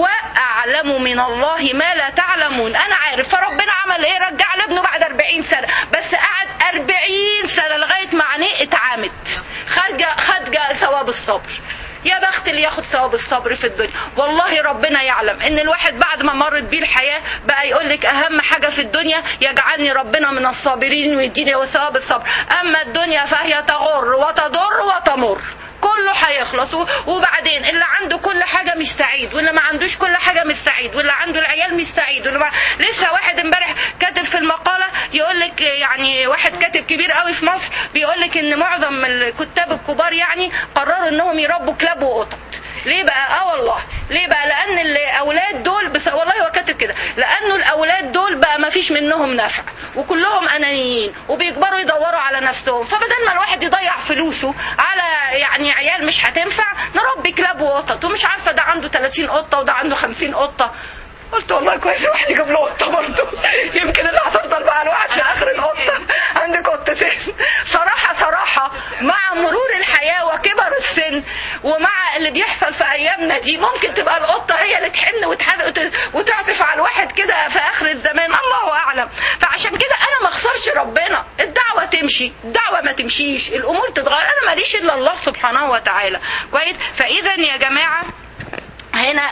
واعلم من الله ما لا تعلمون انا عارف فربنا عمل ايه رجع لابنه بعد 40 سنه بس قعد 40 سنه لغايه ما عينيه اتعمت خد خد ثواب الصبر يا بخت اللي ياخد ثواب الصبر في الدنيا والله ربنا يعلم ان الواحد بعد ما مرت بيه الحياه بقى يقول لك اهم حاجه في الدنيا يجعلني ربنا من الصابرين ويديني ثواب الصبر اما الدنيا فهي تغر وتضر وتمر كله هيخلص وبعدين اللي عنده كل حاجه مش سعيد واللي ما عندوش كل حاجه مش سعيد واللي عنده العيال مش سعيد واللي ما... لسه واحد امبارح كاتب في المقاله يقول لك يعني واحد كاتب كبير قوي في مصر بيقول لك ان معظم الكتاب الكبار يعني قرروا انهم يربوا كلاب وقطط ليه بقى اه والله ليه بقى لان الاولاد دول بس والله هو كاتب كده لانه الاولاد دول بقى ما فيش منهم نفع وكلهم انانيين وبيكبروا يدوروا على نفسهم فبدل ما الواحد يضيع فلوسه على يعني عيال مش هتنفع نربي كلاب وقطط ومش عارفه ده عنده 30 قطه وده عنده 50 قطه قلت والله كويس الواحد يجيب له قطه برضه يمكن اللي هتفضل مع الواحد في الاخر القطه عندك قطتين صراحه صراحه مع مرور الحياه وكبر السن ومع اللي بيحصل في ايامنا دي ممكن تبقى القطه هي اللي تحن وتعطف على الواحد كده في اخر الزمان الله اعلم فعشان كده انا ما اخسرش ربنا الدعوه تمشي الدعوه ما تمشيش الامور تتغير انا ماليش الا الله سبحانه وتعالى كويس فاذا يا جماعه هنا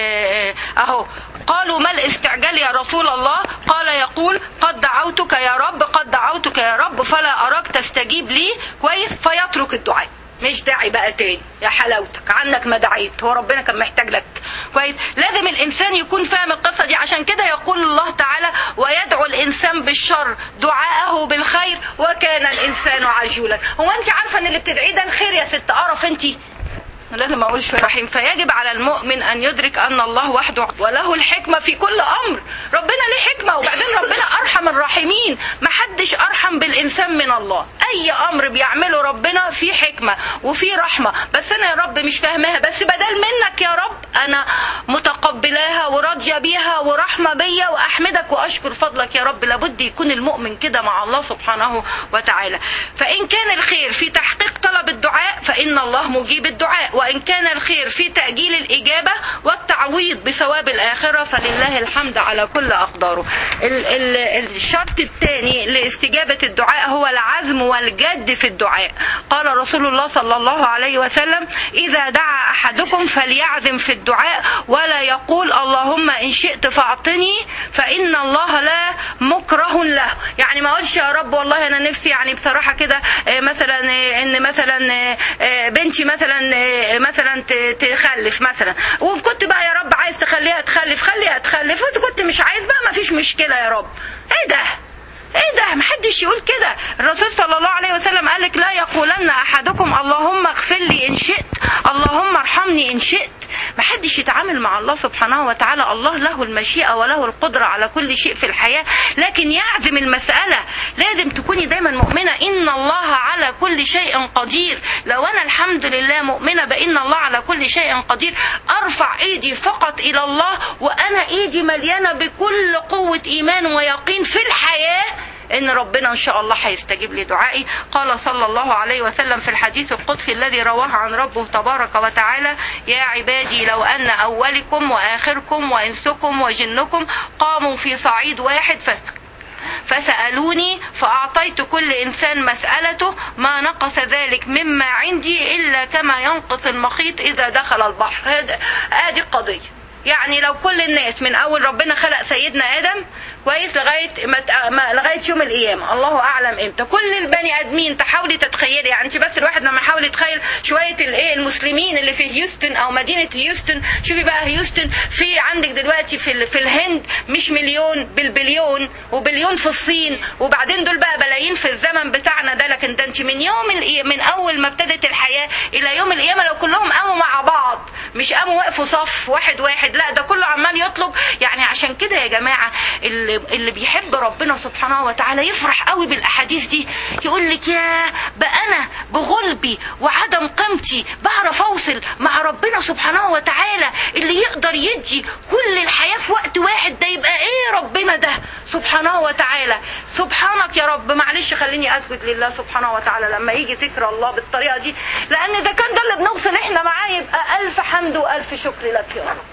اهو قالوا ما الاستعجال يا رسول الله قال يقول قد دعوتك يا رب قد دعوتك يا رب فلا أراك تستجيب لي كويس فيترك الدعاء مش داعي بقى تاني يا حلاوتك عنك ما دعيت هو ربنا كان محتاج لك كويس لازم الانسان يكون فاهم القصه دي عشان كده يقول الله تعالى ويدعو الانسان بالشر دعاءه بالخير وكان الانسان عجولا هو انت عارفه ان اللي بتدعيه ده الخير يا ست قرف انت لازم اقول شويه رحيم فيجب على المؤمن ان يدرك ان الله وحده وله الحكمه في كل امر ربنا ليه حكمه وبعدين ربنا ارحم الراحمين ما حدش ارحم بالانسان من الله اي امر بيعمله ربنا فيه حكمه وفيه رحمه بس انا يا رب مش فاهماها بس بدل منك يا رب انا متقبلاها وراضيه بيها ورحمه بيا واحمدك واشكر فضلك يا رب لابد يكون المؤمن كده مع الله سبحانه وتعالى فان كان الخير في تحقيق طلب الدعاء فان الله مجيب الدعاء وإن كان الخير في تأجيل الإجابة والتعويض بثواب الآخرة فلله الحمد على كل أقداره ال ال الشرط الثاني لاستجابة الدعاء هو العزم والجد في الدعاء قال رسول الله صلى الله عليه وسلم إذا دعا أحدكم فليعزم في الدعاء ولا يقول اللهم إن شئت فأعطني فإن الله لا مكره له يعني ما أقولش يا رب والله أنا نفسي يعني بصراحة كده مثلا إن مثلا بنتي مثلا مثلا تخلف مثلا وكنت بقى يا رب عايز تخليها تخلف خليها تخلف واذا كنت مش عايز بقى ما فيش مشكله يا رب ايه ده ايه ده محدش يقول كده الرسول صلى الله عليه وسلم قال لك لا يقولن احدكم اللهم اغفر لي ان شئت اللهم ارحمني ان شئت محدش يتعامل مع الله سبحانه وتعالى الله له المشيئة وله القدرة على كل شيء في الحياة لكن يعزم المسألة لازم تكوني دايما مؤمنة إن الله على كل شيء قدير لو أنا الحمد لله مؤمنة بإن الله على كل شيء قدير أرفع إيدي فقط إلى الله وأنا إيدي مليانة بكل قوة إيمان ويقين في الحياة ان ربنا ان شاء الله هيستجيب لدعائي قال صلى الله عليه وسلم في الحديث القدسي الذي رواه عن ربه تبارك وتعالى يا عبادي لو ان اولكم واخركم وانسكم وجنكم قاموا في صعيد واحد فسك فسألوني فأعطيت كل إنسان مسألته ما نقص ذلك مما عندي إلا كما ينقص المخيط إذا دخل البحر هذه القضية يعني لو كل الناس من اول ربنا خلق سيدنا ادم كويس لغايه ما لغايه يوم القيامه الله اعلم امتى كل البني ادمين تحاولي تتخيلي يعني انت بس الواحد لما يحاول يتخيل شويه الايه المسلمين اللي في هيوستن او مدينه هيوستن شوفي بقى هيوستن في عندك دلوقتي في في الهند مش مليون بالبليون وبليون في الصين وبعدين دول بقى بلايين في الزمن بتاعنا ده لكن ده انت من يوم من اول ما ابتدت الحياه الى يوم القيامه لو كلهم قاموا مع بعض مش قاموا وقفوا صف واحد واحد لا ده كله عمال يطلب يعني عشان كده يا جماعه اللي, اللي بيحب ربنا سبحانه وتعالى يفرح قوي بالاحاديث دي يقول لك يا بقى انا بغلبي وعدم قيمتي بعرف اوصل مع ربنا سبحانه وتعالى اللي يقدر يدي كل الحياه في وقت واحد ده يبقى ايه ربنا ده سبحانه وتعالى سبحانك يا رب معلش خليني اسجد لله سبحانه وتعالى لما يجي ذكر الله بالطريقه دي لان ده كان ده اللي بنوصل احنا معاه يبقى الف حمد والف شكر لك يا رب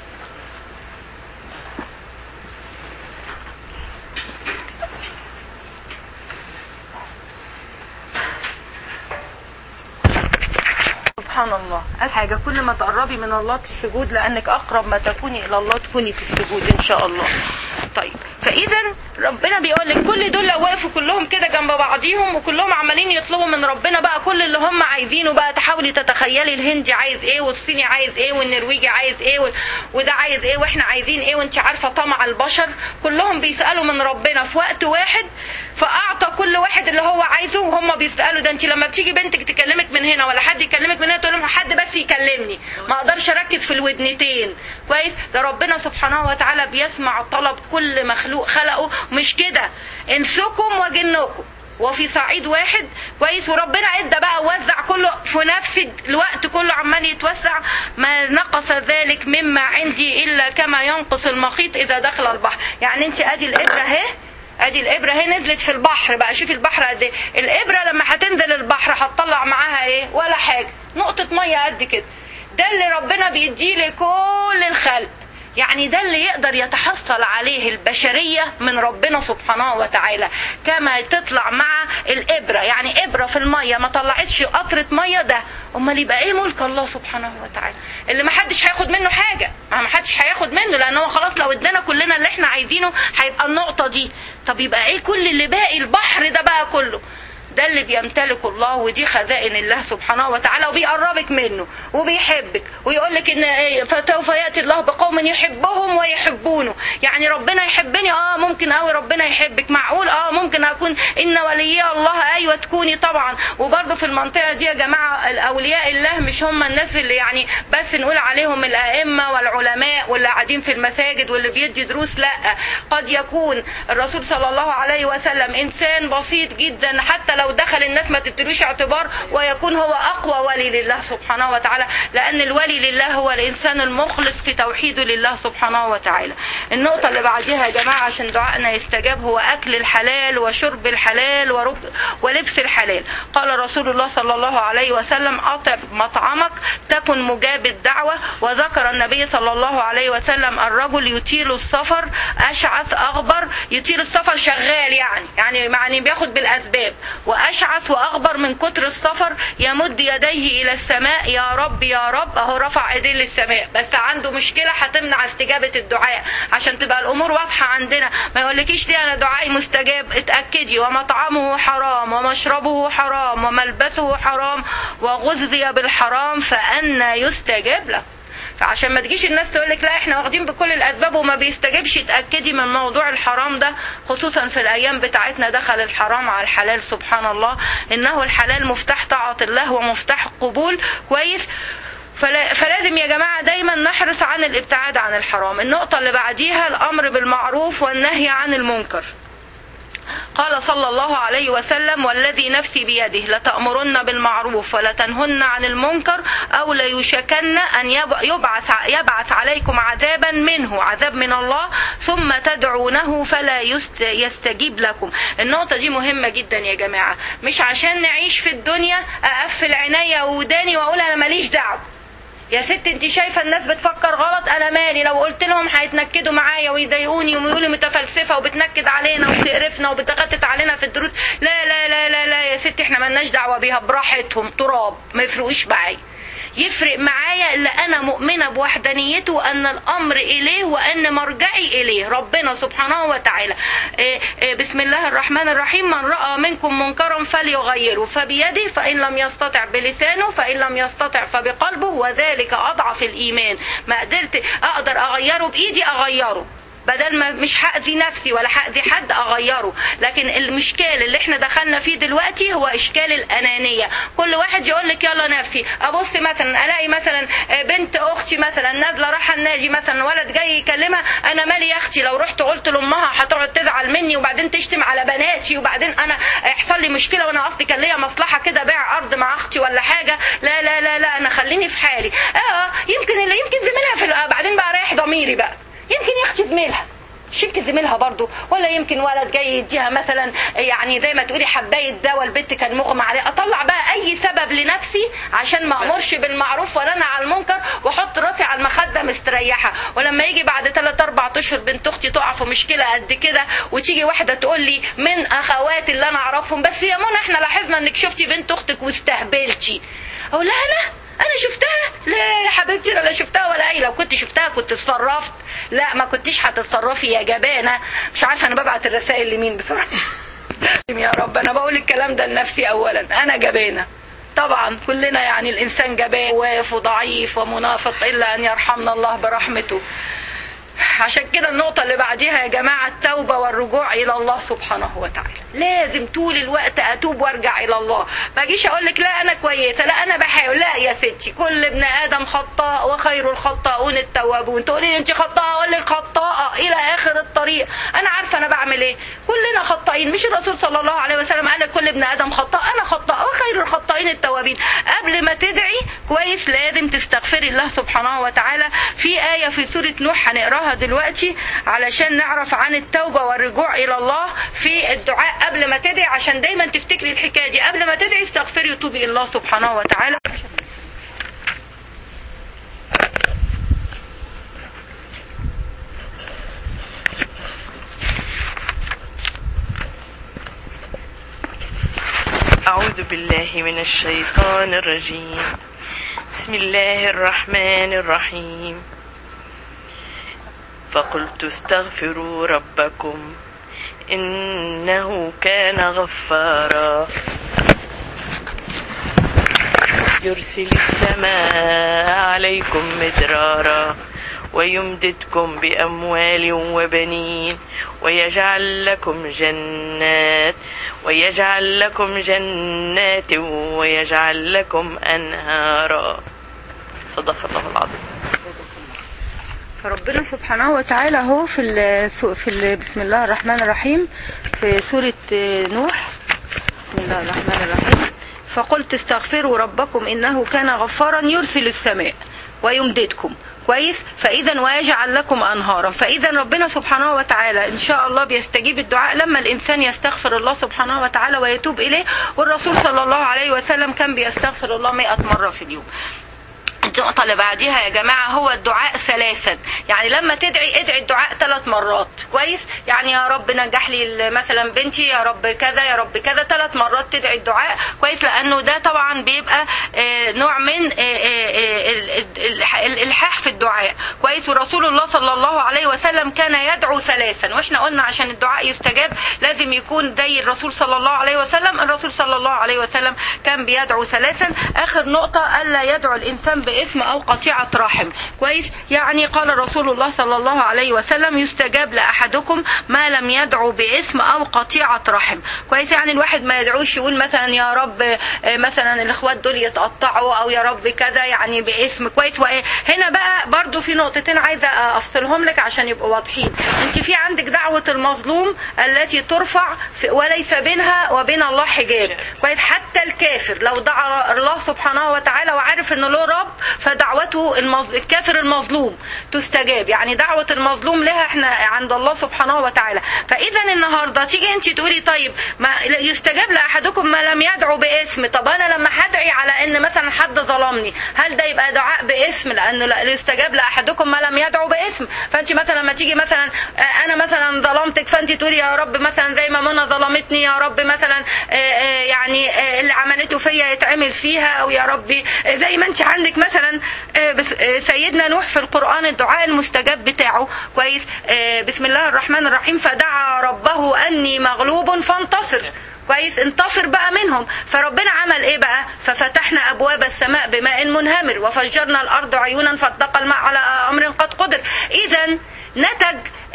سبحان الله حاجة كل ما تقربي من الله في السجود لأنك أقرب ما تكوني إلى الله تكوني في السجود إن شاء الله طيب فإذا ربنا بيقول لك كل دول لو وقفوا كلهم كده جنب بعضيهم وكلهم عمالين يطلبوا من ربنا بقى كل اللي هم عايزينه بقى تحاولي تتخيلي الهندي عايز ايه والصيني عايز ايه والنرويجي عايز ايه وده عايز ايه واحنا عايزين ايه وانت عارفة طمع البشر كلهم بيسألوا من ربنا في وقت واحد فاعطى كل واحد اللي هو عايزه وهم بيسالوا ده انت لما بتيجي بنتك تكلمك من هنا ولا حد يكلمك من هنا تقول لهم حد بس يكلمني ما اقدرش اركز في الودنتين كويس ده ربنا سبحانه وتعالى بيسمع طلب كل مخلوق خلقه مش كده انسكم وجنكم وفي صعيد واحد كويس وربنا ادى بقى وزع كله في نفس الوقت كله عمال يتوسع ما نقص ذلك مما عندي الا كما ينقص المخيط اذا دخل البحر يعني انت ادي الابره اهي ادي الابره اهي نزلت في البحر بقى شوفي البحر قد ايه الابره لما هتنزل البحر هتطلع معاها ايه ولا حاجه نقطه ميه قد كده ده اللي ربنا بيديه لكل الخلق يعني ده اللي يقدر يتحصل عليه البشرية من ربنا سبحانه وتعالى كما تطلع مع الإبرة يعني إبرة في المية ما طلعتش قطرة مية ده أمال يبقى إيه ملك الله سبحانه وتعالى اللي ما حدش هياخد منه حاجة ما حدش هياخد منه لأن هو خلاص لو ادانا كلنا اللي احنا عايزينه هيبقى النقطة دي طب يبقى إيه كل اللي باقي البحر ده بقى كله ده اللي بيمتلكه الله ودي خزائن الله سبحانه وتعالى وبيقربك منه وبيحبك ويقول لك ان فسوف ياتي الله بقوم يحبهم ويحبونه يعني ربنا يحبني اه ممكن قوي ربنا يحبك معقول اه ممكن اكون ان ولي الله ايوه تكوني طبعا وبرضه في المنطقه دي يا جماعه الاولياء الله مش هم الناس اللي يعني بس نقول عليهم الائمه والعلماء واللي قاعدين في المساجد واللي بيدي دروس لا قد يكون الرسول صلى الله عليه وسلم انسان بسيط جدا حتى لو دخل الناس ما تدلوش اعتبار ويكون هو اقوى ولي لله سبحانه وتعالى لان الولي لله هو الانسان المخلص في توحيده لله سبحانه وتعالى النقطة اللي بعديها يا جماعة عشان دعائنا يستجاب هو اكل الحلال وشرب الحلال ورب ولبس الحلال قال رسول الله صلى الله عليه وسلم اطب مطعمك تكن مجاب الدعوة وذكر النبي صلى الله عليه وسلم الرجل يطيل السفر اشعث اغبر يطيل السفر شغال يعني يعني يعني بياخد بالاسباب واشعث واغبر من كتر السفر يمد يديه الى السماء يا رب يا رب اهو رفع ايديه للسماء بس عنده مشكله هتمنع استجابه الدعاء عشان تبقى الامور واضحه عندنا ما يقولكيش دي انا دعائي مستجاب اتاكدي ومطعمه حرام ومشربه حرام وملبسه حرام وغذي بالحرام فأنا يستجاب له فعشان ما تجيش الناس تقول لك لا احنا واخدين بكل الاسباب وما بيستجبش اتاكدي من موضوع الحرام ده خصوصا في الايام بتاعتنا دخل الحرام على الحلال سبحان الله انه الحلال مفتاح طاعه الله ومفتاح القبول كويس فلا فلازم يا جماعة دايما نحرص عن الابتعاد عن الحرام النقطة اللي بعديها الأمر بالمعروف والنهي عن المنكر قال صلى الله عليه وسلم والذي نفسي بيده لتأمرن بالمعروف ولتنهن عن المنكر أو ليشكن أن يبعث, يبعث عليكم عذابا منه عذاب من الله ثم تدعونه فلا يستجيب لكم النقطة دي مهمة جدا يا جماعة مش عشان نعيش في الدنيا أقفل عينيا ووداني وأقول أنا ماليش دعوة يا ست انت شايفه الناس بتفكر غلط انا مالي لو قلت لهم هيتنكدوا معايا ويضايقوني ويقولوا متفلسفه وبتنكد علينا وبتقرفنا وبتغتت علينا في الدروس لا لا لا لا لا يا ست احنا ملناش دعوه بيها براحتهم تراب ما يفرقوش معايا يفرق معايا اللي انا مؤمنه بوحدانيته وان الامر اليه وان مرجعي اليه ربنا سبحانه وتعالى إيه إيه بسم الله الرحمن الرحيم من راى منكم منكرا فليغيره فبيده فان لم يستطع بلسانه فان لم يستطع فبقلبه وذلك اضعف الايمان ما قدرت اقدر اغيره بايدي اغيره بدل ما مش هاذي نفسي ولا هاذي حد اغيره لكن المشكال اللي احنا دخلنا فيه دلوقتي هو اشكال الانانيه كل واحد يقول لك يلا نفسي ابص مثلا الاقي مثلا بنت اختي مثلا نازله رايحه الناجي مثلا ولد جاي يكلمها انا مالي يا اختي لو رحت قلت لامها هتقعد تزعل مني وبعدين تشتم على بناتي وبعدين انا يحصل لي مشكله وانا قصدي كان ليا مصلحه كده بيع ارض مع اختي ولا حاجه لا لا لا لا انا خليني في حالي اه يمكن اللي يمكن زميلها في بعدين بقى رايح ضميري بقى يمكن يا اختي زميلها مش يمكن زميلها برضه ولا يمكن ولد جاي يديها مثلا يعني زي ما تقولي حبايه دواء البنت كان مغمى عليه اطلع بقى اي سبب لنفسي عشان ما امرش بالمعروف ولا انا على المنكر واحط راسي على المخده مستريحه ولما يجي بعد 3 4 اشهر بنت اختي تقع في مشكله قد كده وتيجي واحده تقول لي من اخواتي اللي انا اعرفهم بس يا منى احنا لاحظنا انك شفتي بنت اختك واستهبلتي اقول لها انا انا شفتها لا يا حبيبتي انا لا شفتها ولا اي لو كنت شفتها كنت اتصرفت لا ما كنتيش هتتصرفي يا جبانه مش عارفه انا ببعت الرسائل لمين بصراحه يا رب انا بقول الكلام ده لنفسي اولا انا جبانه طبعا كلنا يعني الانسان جبان واقف وضعيف ومنافق الا ان يرحمنا الله برحمته عشان كده النقطة اللي بعديها يا جماعة التوبة والرجوع إلى الله سبحانه وتعالى لازم طول الوقت أتوب وأرجع إلى الله ما أجيش أقول لك لا أنا كويسة لا أنا بحاول لا يا ستي كل ابن آدم خطاء وخير الخطاؤون التوابون تقولي لي أنت خطاء أقول لك خطاء إلى آخر الطريق أنا عارفة أنا بعمل إيه كلنا خطائين مش الرسول صلى الله عليه وسلم قال كل ابن آدم خطاء أنا خطاء وخير الخطائين التوابين قبل ما تدعي كويس لازم تستغفري الله سبحانه وتعالى في آية في سورة نوح هنقراها دلوقتي علشان نعرف عن التوبة والرجوع إلى الله في الدعاء قبل ما تدعي عشان دايما تفتكري الحكاية دي قبل ما تدعي استغفري وتوبي إلى الله سبحانه وتعالى أعوذ بالله من الشيطان الرجيم بسم الله الرحمن الرحيم فقلت استغفروا ربكم إنه كان غفارا يرسل السماء عليكم مدرارا ويمددكم بأموال وبنين ويجعل لكم جنات ويجعل لكم جنات ويجعل لكم أنهارا صدق الله العظيم فربنا سبحانه وتعالى هو في ال في ال بسم الله الرحمن الرحيم في سورة نوح بسم الله الرحمن الرحيم فقلت استغفروا ربكم إنه كان غفارا يرسل السماء ويمددكم كويس فاذا ويجعل لكم انهارا فاذا ربنا سبحانه وتعالى ان شاء الله بيستجيب الدعاء لما الانسان يستغفر الله سبحانه وتعالى ويتوب اليه والرسول صلى الله عليه وسلم كان بيستغفر الله 100 مره في اليوم النقطة اللي بعديها يا جماعة هو الدعاء ثلاثا يعني لما تدعي ادعي الدعاء ثلاث مرات كويس يعني يا رب نجح لي مثلا بنتي يا رب كذا يا رب كذا ثلاث مرات تدعي الدعاء كويس لأنه ده طبعا بيبقى نوع من الإلحاح في الدعاء كويس ورسول الله صلى الله عليه وسلم كان يدعو ثلاثا واحنا قلنا عشان الدعاء يستجاب لازم يكون زي الرسول صلى الله عليه وسلم الرسول صلى الله عليه وسلم كان بيدعو ثلاثا آخر نقطة ألا يدعو الإنسان باسم باسم او قطيعه رحم كويس يعني قال رسول الله صلى الله عليه وسلم يستجاب لاحدكم ما لم يدعو باسم او قطيعه رحم كويس يعني الواحد ما يدعوش يقول مثلا يا رب آه، مثلا الاخوات دول يتقطعوا او يا رب كذا يعني باسم كويس وهنا بقى برضو في نقطتين عايزه افصلهم لك عشان يبقوا واضحين انت في عندك دعوه المظلوم التي ترفع في- وليس بينها وبين الله حجاب كويس حتى الكافر لو دعا الله سبحانه وتعالى وعارف انه له رب فدعوته المظ... الكافر المظلوم تستجاب يعني دعوه المظلوم لها احنا عند الله سبحانه وتعالى فاذا النهارده تيجي انت تقولي طيب ما يستجاب لاحدكم ما لم يدعو باسم طب انا لما هدعي على ان مثلا حد ظلمني هل ده يبقى دعاء باسم لانه لا يستجاب لاحدكم ما لم يدعو باسم فانت مثلا لما تيجي مثلا آه، انا مثلا ظلمتك فانت تقولي يا رب مثلا زي ما منى ظلمتني يا رب مثلا آه، آه، يعني آه، اللي عملته فيا يتعمل فيها او يا ربي آه، زي ما انت عندك مثلا آه، بس- آه، سيدنا نوح في القران الدعاء المستجاب بتاعه كويس آه، بسم الله الرحمن الرحيم فدعا ربه اني مغلوب فانتصر كويس انتصر بقى منهم فربنا عمل ايه بقى ففتحنا ابواب السماء بماء منهمر وفجرنا الارض عيونا فالتقى الماء على امر قد قدر اذا نتج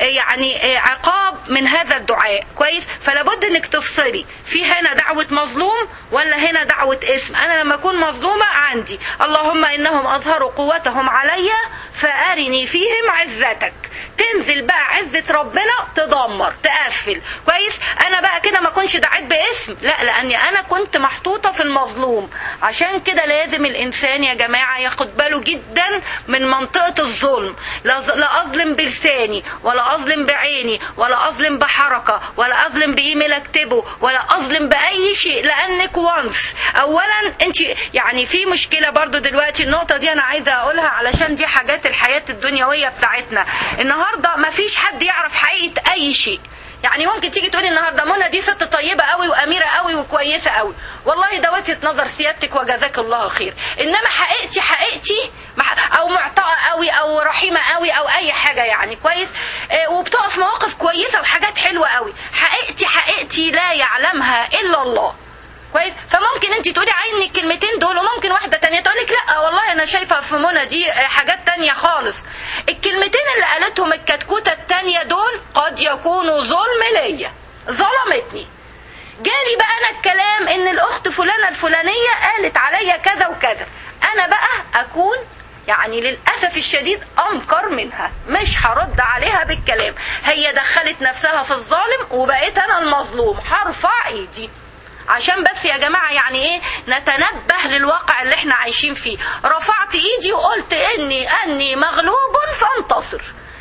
يعني عقاب من هذا الدعاء كويس فلا بد انك تفصلي في هنا دعوه مظلوم ولا هنا دعوه اسم انا لما اكون مظلومه عندي اللهم انهم اظهروا قوتهم علي فارني فيهم عزتك تنزل بقى عزة ربنا تدمر تقفل كويس انا بقى كده ما كنش دعيت باسم لا لاني انا كنت محطوطة في المظلوم عشان كده لازم الانسان يا جماعة ياخد باله جدا من منطقة الظلم لا لا اظلم بلساني ولا اظلم بعيني ولا اظلم بحركة ولا اظلم بايميل اكتبه ولا اظلم باي شيء لانك وانس اولا انت يعني في مشكلة برضو دلوقتي النقطة دي انا عايزة اقولها علشان دي حاجات الحياة الدنيوية بتاعتنا النهارده ما فيش حد يعرف حقيقه اي شيء يعني ممكن تيجي تقولي النهارده منى دي ست طيبه قوي واميره قوي وكويسه قوي والله ده وجهه نظر سيادتك وجزاك الله خير انما حقيقتي حقيقتي مح- او معطاءه قوي او رحيمه قوي او اي حاجه يعني كويس آه، وبتقف مواقف كويسه وحاجات حلوه قوي حقيقتي حقيقتي لا يعلمها الا الله كويس فممكن انت تقولي عيني الكلمتين دول وممكن واحده تانية تقول لك لا والله انا شايفه في منى دي حاجات تانية خالص الكلمتين اللي قالتهم الكتكوته التانية دول قد يكونوا ظلم ليا ظلمتني جالي بقى انا الكلام ان الاخت فلانه الفلانيه قالت عليا كذا وكذا انا بقى اكون يعني للاسف الشديد انكر منها مش هرد عليها بالكلام هي دخلت نفسها في الظالم وبقيت انا المظلوم هرفع ايدي عشان بس يا جماعة يعني ايه نتنبه للواقع اللي احنا عايشين فيه رفعت ايدي وقلت اني اني مغلوب فانتصر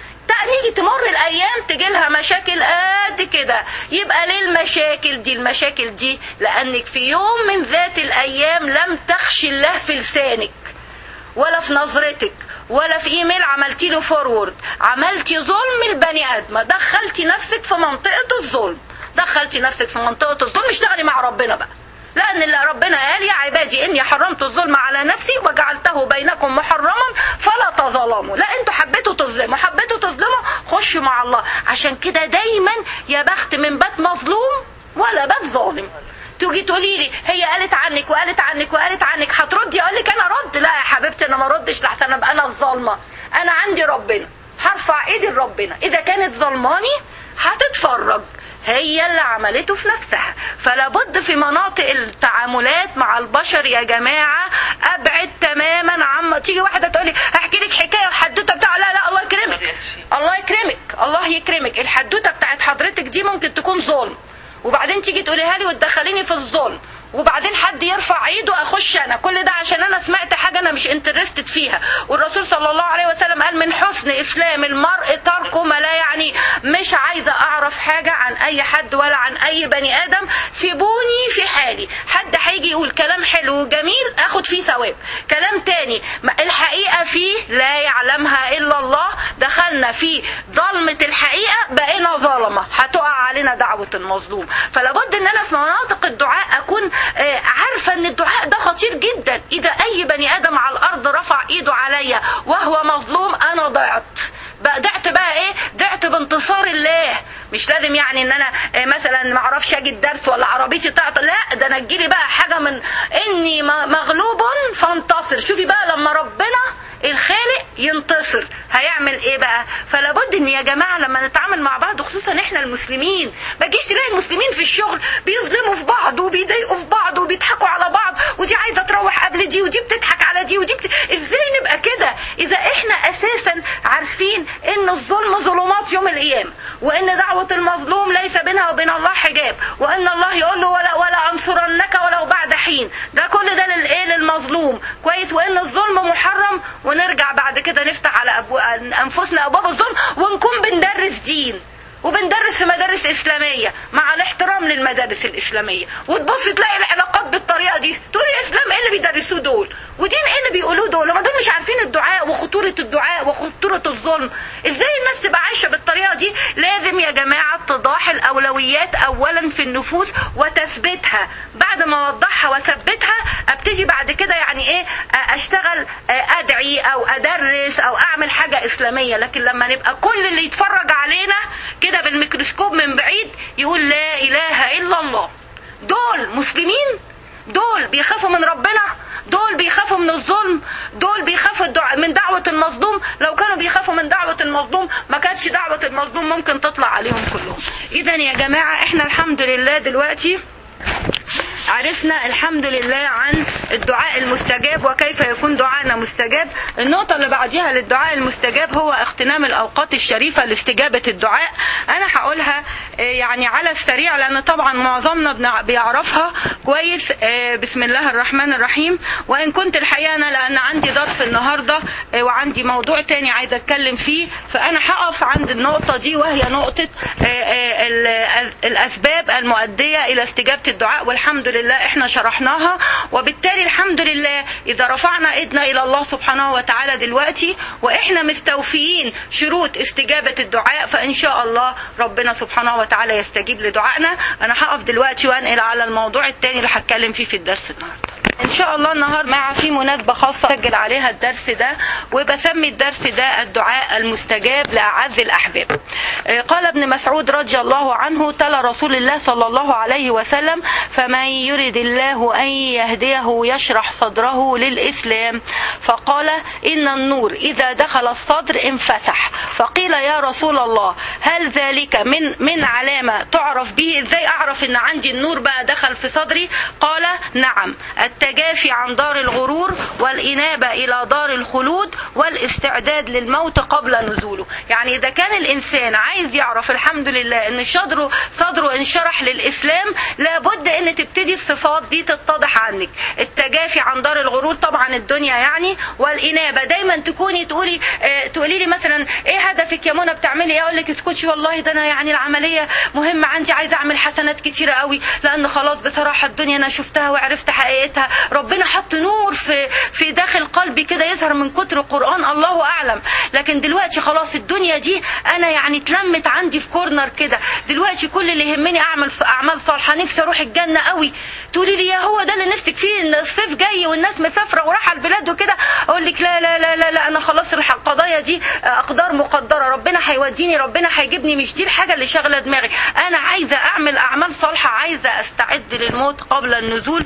نيجي تمر الايام تجي لها مشاكل قد كده يبقى ليه المشاكل دي المشاكل دي لانك في يوم من ذات الايام لم تخشي الله في لسانك ولا في نظرتك ولا في ايميل عملتي له فورورد عملتي ظلم البني ادم دخلتي نفسك في منطقه الظلم دخلتي نفسك في منطقه الظلم اشتغلي مع ربنا بقى لان اللي ربنا قال يا عبادي اني حرمت الظلم على نفسي وجعلته بينكم محرما فلا تظلموا لا انتوا حبيتوا تظلموا حبيتوا تظلموا خشوا مع الله عشان كده دايما يا بخت من بات مظلوم ولا بات ظالم تيجي تقولي لي هي قالت عنك وقالت عنك وقالت عنك هتردي اقول لك انا رد لا يا حبيبتي انا ما ردش لحسن ابقى انا الظالمه انا عندي ربنا هرفع ايدي لربنا اذا كانت ظلماني هتتفرج هي اللي عملته في نفسها فلا بد في مناطق التعاملات مع البشر يا جماعه ابعد تماما عما تيجي واحده تقول لي احكي لك حكايه وحدوته بتاع لا لا الله يكرمك الله يكرمك الله يكرمك الحدوته بتاعت حضرتك دي ممكن تكون ظلم وبعدين تيجي تقوليها لي وتدخليني في الظلم وبعدين حد يرفع ايده اخش انا كل ده عشان انا سمعت حاجه انا مش انترستد فيها والرسول صلى الله عليه وسلم قال من حسن اسلام المرء تركه ما لا يعني مش عايزه اعرف حاجه عن اي حد ولا عن اي بني ادم سيبوني في حالي حد هيجي يقول كلام حلو وجميل اخد فيه ثواب كلام تاني الحقيقه فيه لا يعلمها الا الله دخلنا في ضلمه الحقيقه بقينا ظلمه هتقع علينا دعوه المظلوم فلابد ان انا في مناطق الدعاء اكون عارفة ان الدعاء ده خطير جدا اذا اي بني ادم على الارض رفع ايده عليا وهو مظلوم انا ضعت ضعت بقى ايه ضعت بانتصار الله مش لازم يعني ان انا آه، مثلا ما اعرفش اجي الدرس ولا عربيتي تعطل لا ده انا تجيلي بقى حاجه من اني م- مغلوب فانتصر شوفي بقى لما ربنا الخالق ينتصر هيعمل ايه بقى فلا بد ان يا جماعه لما نتعامل مع بعض خصوصا احنا المسلمين ما تجيش تلاقي المسلمين في الشغل بيظلموا في بعض وبيضايقوا في بعض وبيضحكوا على بعض ودي عايزه تروح قبل دي ودي بتضحك على دي ودي بت... ازاي نبقى كده اذا احنا اساسا عارفين ان الظلم ظلمات يوم القيامه وان دعوه المظلوم ليس بينها وبين الله حجاب وان الله يقول له ولا ولا انصرنك ولو بعد حين ده كل ده للايه للمظلوم كويس وان الظلم محرم ونرجع بعد كده نفتح على أبو... انفسنا ابواب الظلم ونكون بندرس دين وبندرس في مدارس اسلاميه مع الاحترام للمدارس الاسلاميه وتبص تلاقي العلاقات بالطريقه دي تقول يا اسلام ايه اللي بيدرسوه دول ودين ايه اللي بيقولوه دول هم دول مش عارفين الدعاء وخطوره الدعاء وخطوره الظلم ازاي الناس تبقى عايشه بالطريقه دي لازم يا جماعه اتضاح الاولويات اولا في النفوس وتثبيتها بعد ما اوضحها واثبتها ابتدي بعد كده يعني ايه اشتغل ادعي او ادرس او اعمل حاجه اسلاميه لكن لما نبقى كل اللي يتفرج علينا كده بالميكروسكوب من بعيد يقول لا اله الا الله دول مسلمين دول بيخافوا من ربنا دول بيخافوا من الظلم دول بيخافوا الدع... من دعوة المظلوم لو كانوا بيخافوا من دعوة المظلوم ما كانتش دعوة المظلوم ممكن تطلع عليهم كلهم اذا يا جماعة احنا الحمد لله دلوقتي عرفنا الحمد لله عن الدعاء المستجاب وكيف يكون دعائنا مستجاب النقطة اللي بعديها للدعاء المستجاب هو اغتنام الأوقات الشريفة لاستجابة الدعاء أنا هقولها يعني على السريع لأن طبعا معظمنا بيعرفها كويس بسم الله الرحمن الرحيم وإن كنت الحقيقة أنا لأن عندي ظرف النهاردة وعندي موضوع تاني عايزة أتكلم فيه فأنا هقف عند النقطة دي وهي نقطة الأسباب المؤدية إلى استجابة الدعاء والحمد لله احنا شرحناها وبالتالي الحمد لله اذا رفعنا ايدنا الى الله سبحانه وتعالى دلوقتي واحنا مستوفيين شروط استجابة الدعاء فان شاء الله ربنا سبحانه وتعالى يستجيب لدعائنا انا هقف دلوقتي وانقل على الموضوع الثاني اللي هتكلم فيه في الدرس النهارده ان شاء الله النهارده مع في مناسبة خاصة سجل عليها الدرس ده وبسمي الدرس ده الدعاء المستجاب لأعز الأحباب قال ابن مسعود رضي الله عنه تلا رسول الله صلى الله عليه وسلم فمن يرد الله أن يهديه يشرح صدره للإسلام فقال إن النور إذا دخل الصدر انفتح فقيل يا رسول الله هل ذلك من من علامة تعرف به ازاي أعرف إن عندي النور بقى دخل في صدري قال نعم التجافي عن دار الغرور والإنابة إلى دار الخلود والاستعداد للموت قبل نزوله يعني إذا كان الإنسان عايز يعرف الحمد لله إن صدره صدره انشرح للإسلام لابد إن تبتدي الصفات دي تتضح عنك التجافي عن دار الغرور طبعا الدنيا يعني والإنابة دايما تكوني تقولي اه تقولي لي مثلا إيه هدفك يا منى بتعملي إيه أقول لك اسكتي والله ده أنا يعني العملية مهمة عندي عايزة أعمل حسنات كتيرة قوي لأن خلاص بصراحة الدنيا أنا شفتها وعرفت حقيقتها ربنا حط نور في في داخل قلبي كده يظهر من كتر القرآن الله أعلم لكن دلوقتي خلاص الدنيا دي أنا يعني اتلمت عندي في كورنر كده دلوقتي كل اللي يهمني أعمل أعمال صالحة نفسي أروح الجنة قوي تقولي لي يا هو ده اللي نفسك فيه ان الصيف جاي والناس مسافره ورايحه البلاد وكده اقول لك لا لا لا لا, لا انا خلاص القضايا دي اقدار مقدره ربنا هيوديني ربنا هيجيبني مش دي الحاجه اللي شاغله دماغي انا عايزه اعمل اعمال صالحه عايزه استعد للموت قبل النزول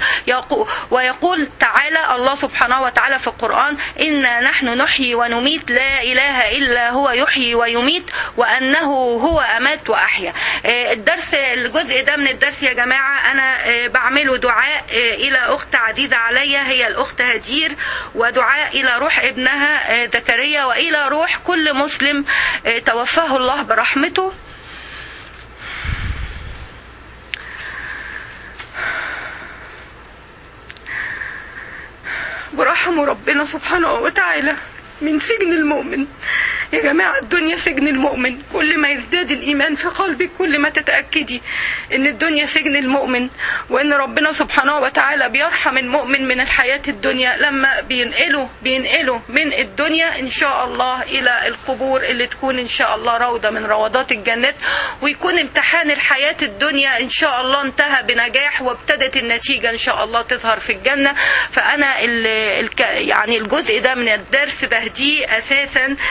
ويقول تعالى الله سبحانه وتعالى في القران انا نحن نحيي ونميت لا اله الا هو يحيي ويميت وانه هو امات واحيا الدرس الجزء ده من الدرس يا جماعه انا بعمله دعاء إلى أخت عزيزة عليا هي الأخت هدير ودعاء إلى روح ابنها زكريا وإلى روح كل مسلم توفاه الله برحمته ورحمه ربنا سبحانه وتعالى من سجن المؤمن يا جماعة الدنيا سجن المؤمن كل ما يزداد الإيمان في قلبك كل ما تتأكدي إن الدنيا سجن المؤمن وإن ربنا سبحانه وتعالى بيرحم المؤمن من الحياة الدنيا لما بينقله بينقله من الدنيا إن شاء الله إلى القبور اللي تكون إن شاء الله روضة من روضات الجنات ويكون امتحان الحياة الدنيا إن شاء الله انتهى بنجاح وابتدت النتيجة إن شاء الله تظهر في الجنة فأنا ال ال يعني الجزء ده من الدرس بهديه أساسا آه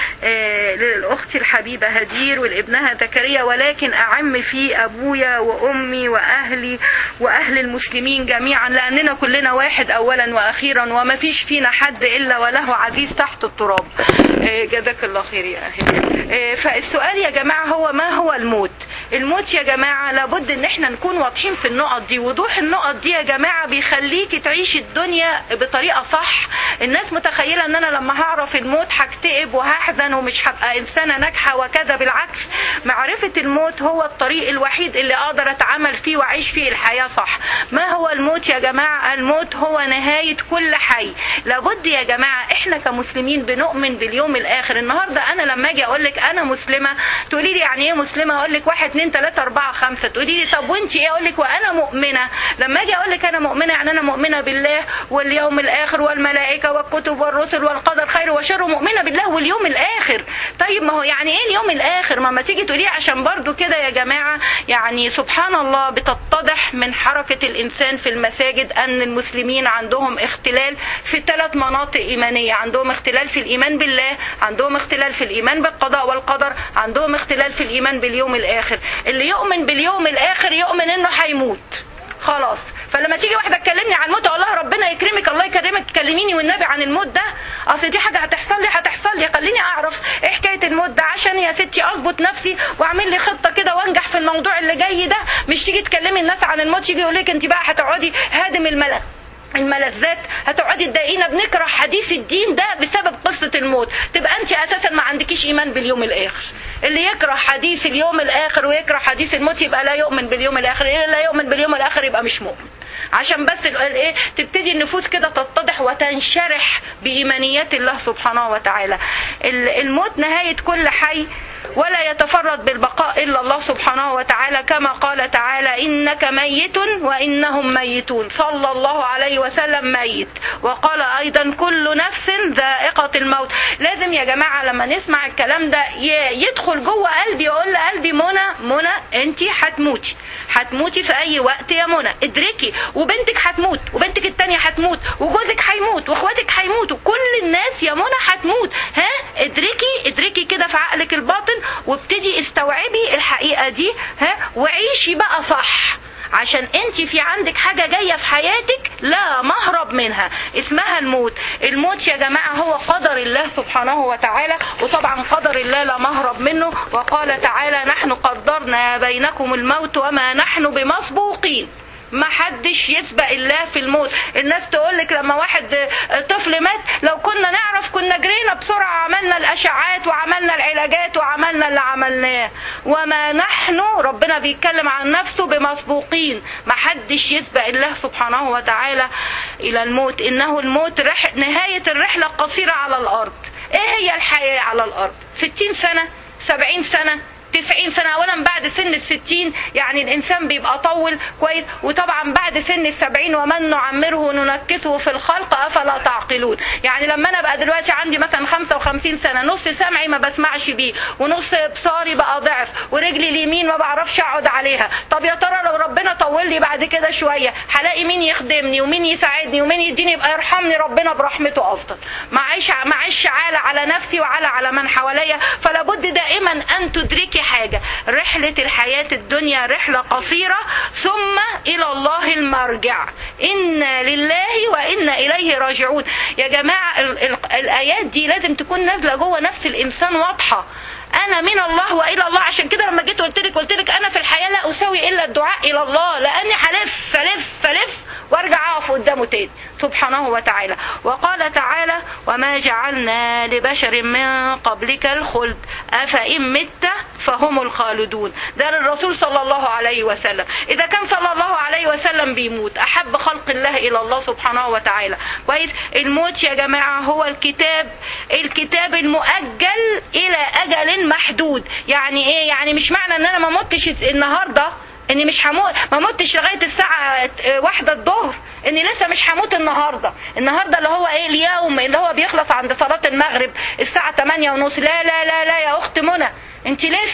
آه، للاخت الحبيبه هدير ولابنها زكريا ولكن اعم في ابويا وامي واهلي واهل المسلمين جميعا لاننا كلنا واحد اولا واخيرا وما فيش فينا حد الا وله عزيز تحت التراب آه، جزاك الله خير يا اهل آه، فالسؤال يا جماعه هو ما هو الموت الموت يا جماعه لابد ان احنا نكون واضحين في النقط دي وضوح النقط دي يا جماعه بيخليك تعيش الدنيا بطريقه صح الناس متخيله ان انا لما هعرف الموت هكتئب وهحزن ومش هبقى انسانه ناجحه وكذا بالعكس معرفه الموت هو الطريق الوحيد اللي اقدر اتعامل فيه واعيش فيه الحياه صح ما هو الموت يا جماعه الموت هو نهايه كل حي لابد يا جماعه احنا كمسلمين بنؤمن باليوم الاخر النهارده انا لما اجي اقول لك انا مسلمه تقولي لي يعني ايه مسلمه اقول لك واحد اتنين تلاته اربعه خمسه تقولي لي طب وانت ايه اقول لك وانا مؤمنه لما اجي اقول لك انا مؤمنه يعني انا مؤمنه بالله واليوم الاخر والملائكه والكتب والرسل والقدر خير وشر مؤمنه بالله واليوم الاخر طيب ما هو يعني ايه اليوم الاخر ما ما تيجي تقولي عشان برضو كده يا جماعه يعني سبحان الله بتتضح من حركه الانسان في المساجد ان المسلمين عندهم اختلال في ثلاث مناطق ايمانيه عندهم اختلال في الايمان بالله عندهم اختلال في الايمان بالقضاء والقدر عندهم اختلال في الايمان باليوم الاخر اللي يؤمن باليوم الاخر يؤمن انه هيموت خلاص فلما تيجي واحده تكلمني عن الموت اقول لها ربنا يكرمك الله يكرمك تكلميني والنبي عن الموت ده اصل دي حاجه هتحصل لي هتحصل لي خليني اعرف ايه حكايه الموت ده عشان يا ستي اظبط نفسي واعمل لي خطه كده وانجح في الموضوع اللي جاي ده مش تيجي تكلمي الناس عن الموت يجي يقول لك انت بقى هتقعدي هادم الملك الملذات هتقعدي تضايقينا بنكره حديث الدين ده بسبب قصه الموت تبقى انت اساسا ما عندكيش ايمان باليوم الاخر اللي يكره حديث اليوم الاخر ويكره حديث الموت يبقى لا يؤمن باليوم الاخر اللي لا يؤمن باليوم الاخر يبقى مش مؤمن عشان بس ال- ايه تبتدي النفوس كده تتضح وتنشرح بايمانيات الله سبحانه وتعالى ال- الموت نهايه كل حي ولا يتفرد بالبقاء الا الله سبحانه وتعالى كما قال تعالى انك ميت وانهم ميتون صلى الله عليه وسلم ميت وقال ايضا كل نفس ذائقه الموت لازم يا جماعه لما نسمع الكلام ده ي- يدخل جوه قلبي يقول لقلبي منى منى انت هتموتي هتموتي في اي وقت يا منى ادركي وبنتك هتموت وبنتك التانية هتموت وجوزك هيموت واخواتك هيموتوا كل الناس يا منى هتموت ها ادركي ادركي كده في عقلك الباطن وابتدي استوعبي الحقيقة دي ها وعيشي بقى صح عشان انت في عندك حاجة جاية في حياتك لا مهرب منها اسمها الموت الموت يا جماعة هو قدر الله سبحانه وتعالى وطبعا قدر الله لا مهرب منه وقال تعالى نحن قدرنا بينكم الموت وما نحن بمسبوقين ما حدش يسبق الله في الموت الناس تقولك لما واحد طفل مات لو كنا نعرف كنا جرينا بسرعة عملنا الأشعات وعملنا العلاجات وعملنا اللي عملناه وما نحن ربنا بيتكلم عن نفسه بمسبوقين ما حدش يسبق الله سبحانه وتعالى إلى الموت إنه الموت رح نهاية الرحلة القصيرة على الأرض إيه هي الحياة على الأرض 60 سنة 70 سنة 90 سنة أولا بعد سن الستين يعني الإنسان بيبقى طول كويس وطبعا بعد سن السبعين ومن نعمره ننكسه في الخلق أفلا تعقلون يعني لما أنا بقى دلوقتي عندي مثلا 55 سنة نص سمعي ما بسمعش بيه ونص بصاري بقى ضعف ورجلي اليمين ما بعرفش أقعد عليها طب يا ترى لو ربنا طول لي بعد كده شوية هلاقي مين يخدمني ومين يساعدني ومين يديني يبقى يرحمني ربنا برحمته أفضل معيش معيش عالة على نفسي وعلى على من حواليا فلا بد دائما أن تدركي حاجة رحلة الحياة الدنيا رحلة قصيرة ثم إلى الله المرجع إنا لله وإنا إليه راجعون يا جماعة ال ال الآيات دي لازم تكون نازلة جوه نفس الإنسان واضحة انا من الله والى الله عشان كده لما جيت قلت لك قلت لك انا في الحياه لا اسوي الا الدعاء الى الله لاني هلف الف الف وارجع اقف قدامه تاني سبحانه وتعالى وقال تعالى وما جعلنا لبشر من قبلك الخلد افان مت فهم الخالدون ده للرسول صلى الله عليه وسلم اذا كان صلى الله عليه وسلم بيموت احب خلق الله الى الله سبحانه وتعالى كويس الموت يا جماعه هو الكتاب الكتاب المؤجل الى اجل محدود يعني ايه يعني مش معنى ان انا ما متش النهارده اني مش هموت ما متش لغايه الساعه واحدة الظهر اني لسه مش هموت النهارده النهارده اللي هو ايه اليوم اللي هو بيخلص عند صلاه المغرب الساعه 8 ونص لا لا لا لا يا اخت منى انت لسه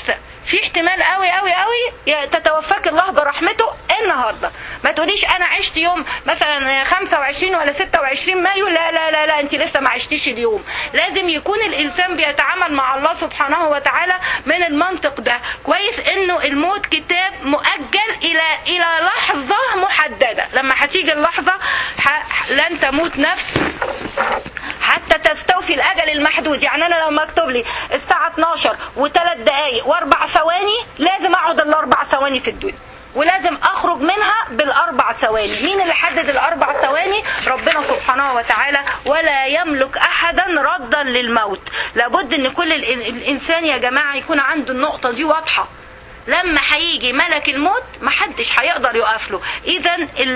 في احتمال قوي قوي قوي تتوفاك الله برحمته النهارده ما تقوليش انا عشت يوم مثلا 25 ولا 26 مايو لا لا لا لا انت لسه ما عشتيش اليوم لازم يكون الانسان بيتعامل مع الله سبحانه وتعالى من المنطق ده كويس انه الموت كتاب مؤجل الى الى لحظه محدده لما هتيجي اللحظه لن تموت نفس حتى تستوفي الاجل المحدود يعني انا لو مكتوب لي الساعه 12 وثلاث دقائق واربع ثواني لازم اقعد الاربع ثواني في الدنيا ولازم اخرج منها بالاربع ثواني مين اللي حدد الاربع ثواني ربنا سبحانه وتعالى ولا يملك احدا ردا للموت لابد ان كل الانسان يا جماعه يكون عنده النقطه دي واضحه لما هيجي ملك الموت محدش هيقدر يقف له اذا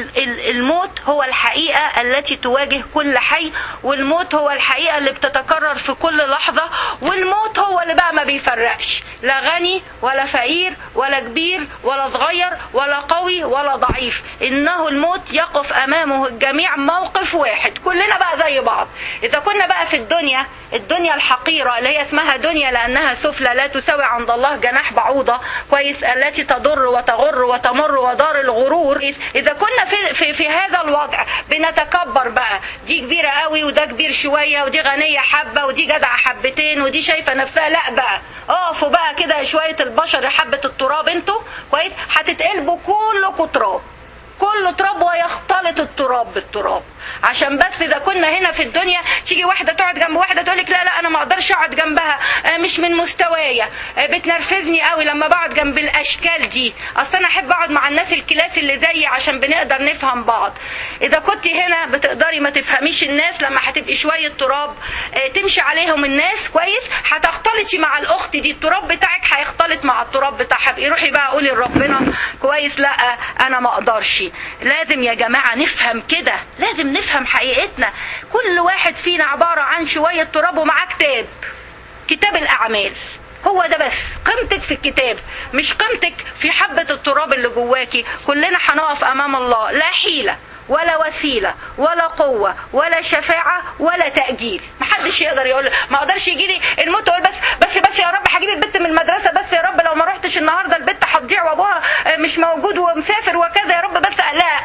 الموت هو الحقيقه التي تواجه كل حي والموت هو الحقيقه اللي بتتكرر في كل لحظه والموت هو اللي بقى ما بيفرقش لا غني ولا فقير ولا كبير ولا صغير ولا قوي ولا ضعيف انه الموت يقف امامه الجميع موقف واحد كلنا بقى زي بعض اذا كنا بقى في الدنيا الدنيا الحقيره اللي هي اسمها دنيا لانها سفلى لا تساوي عند الله جناح بعوضه كويس التي تضر وتغر وتمر ودار الغرور اذا كنا في, في, في هذا الوضع بنتكبر بقى دي كبيره قوي وده كبير شويه ودي غنيه حبه ودي جدعه حبتين ودي شايفه نفسها لا بقى اقفوا بقى كده شويه البشر حبه التراب انتوا كويس هتتقلبوا كلكم تراب كله تراب ويختلط التراب بالتراب عشان بس اذا كنا هنا في الدنيا تيجي واحده تقعد جنب واحده تقول لك لا لا انا ما اقدرش اقعد جنبها مش من مستوايا بتنرفزني قوي لما بقعد جنب الاشكال دي اصل انا احب اقعد مع الناس الكلاس اللي زيي عشان بنقدر نفهم بعض اذا كنت هنا بتقدري ما تفهميش الناس لما هتبقي شويه تراب تمشي عليهم الناس كويس هتختلطي مع الاخت دي التراب بتاعك هيختلط مع التراب بتاعها روحي بقى قولي لربنا كويس لا انا ما اقدرش لازم يا جماعه نفهم كده لازم نفهم حقيقتنا كل واحد فينا عبارة عن شوية تراب ومعاه كتاب كتاب الأعمال هو ده بس قيمتك في الكتاب مش قيمتك في حبة التراب اللي جواكي كلنا هنقف أمام الله لا حيلة ولا وسيلة ولا قوة ولا شفاعة ولا تأجيل محدش يقدر يقول ما اقدرش يجي لي الموت يقول بس بس بس يا رب هجيب البت من المدرسة بس يا رب لو ما رحتش النهاردة البت هتضيع وابوها مش موجود ومسافر وكذا يا رب بس لا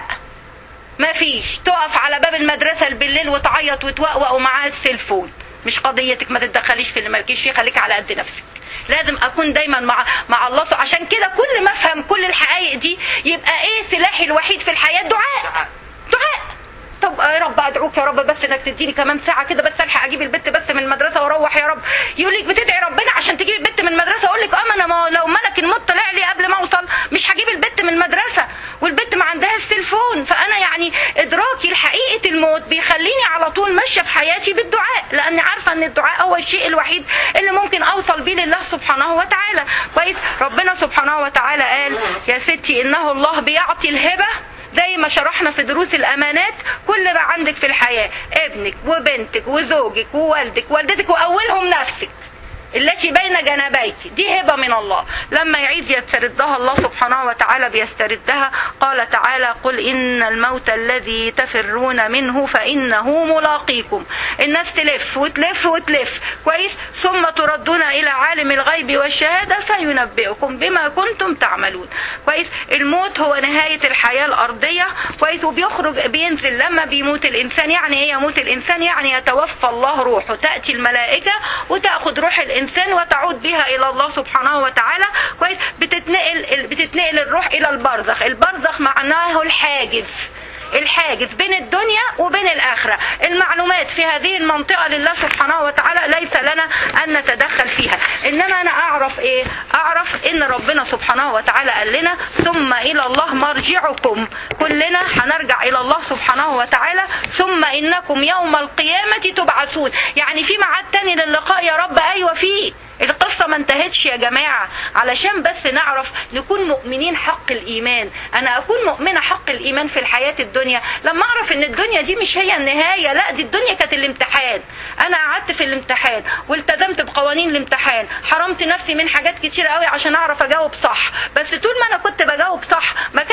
ما فيش تقف على باب المدرسة بالليل وتعيط وتوقوق ومعاه السيلفون مش قضيتك ما تتدخليش في اللي مالكيش فيه خليك على قد نفسك لازم اكون دايما مع مع الله عشان كده كل ما افهم كل الحقائق دي يبقى ايه سلاحي الوحيد في الحياه دعاء دعاء طب يا رب ادعوك يا رب بس انك تديني كمان ساعه كده بس الحق اجيب البت بس من المدرسه واروح يا رب يقول لك بتدعي ربنا عشان تجيب البت من المدرسه اقول لك اه انا لو ملك الموت طلع لي قبل ما اوصل مش هجيب البت من المدرسه والبت ما عندها السلفون فانا يعني ادراكي لحقيقه الموت بيخليني على طول ماشيه في حياتي بالدعاء لاني عارفه ان الدعاء هو الشيء الوحيد اللي ممكن اوصل بيه لله سبحانه وتعالى كويس ربنا سبحانه وتعالى قال يا ستي انه الله بيعطي الهبه زي ما شرحنا في دروس الامانات كل ما عندك في الحياه ابنك وبنتك وزوجك ووالدك ووالدتك واولهم نفسك التي بين جنبيك دي هبة من الله لما يعيد يستردها الله سبحانه وتعالى بيستردها قال تعالى قل إن الموت الذي تفرون منه فإنه ملاقيكم الناس تلف وتلف وتلف كويس ثم تردون إلى عالم الغيب والشهادة فينبئكم بما كنتم تعملون كويس الموت هو نهاية الحياة الأرضية كويس وبيخرج بينزل لما بيموت الإنسان يعني إيه يموت الإنسان يعني يتوفى الله روحه تأتي الملائكة وتأخذ روح الإنسان الانسان وتعود بها الى الله سبحانه وتعالى كويس بتتنقل بتتنقل الروح الى البرزخ البرزخ معناه الحاجز الحاجز بين الدنيا وبين الآخرة المعلومات في هذه المنطقة لله سبحانه وتعالى ليس لنا أن نتدخل فيها إنما أنا أعرف إيه أعرف إن ربنا سبحانه وتعالى قال لنا ثم إلى الله مرجعكم كلنا هنرجع إلى الله سبحانه وتعالى ثم إنكم يوم القيامة تبعثون يعني في ميعاد تاني للقاء يا رب أيوة فيه القصة ما انتهتش يا جماعة علشان بس نعرف نكون مؤمنين حق الإيمان أنا أكون مؤمنة حق الإيمان في الحياة الدنيا لما أعرف إن الدنيا دي مش هي النهاية لا دي الدنيا كانت الامتحان أنا قعدت في الامتحان والتزمت بقوانين الامتحان حرمت نفسي من حاجات كتير قوي عشان أعرف أجاوب صح بس طول ما أنا كنت بجاوب صح ما كانش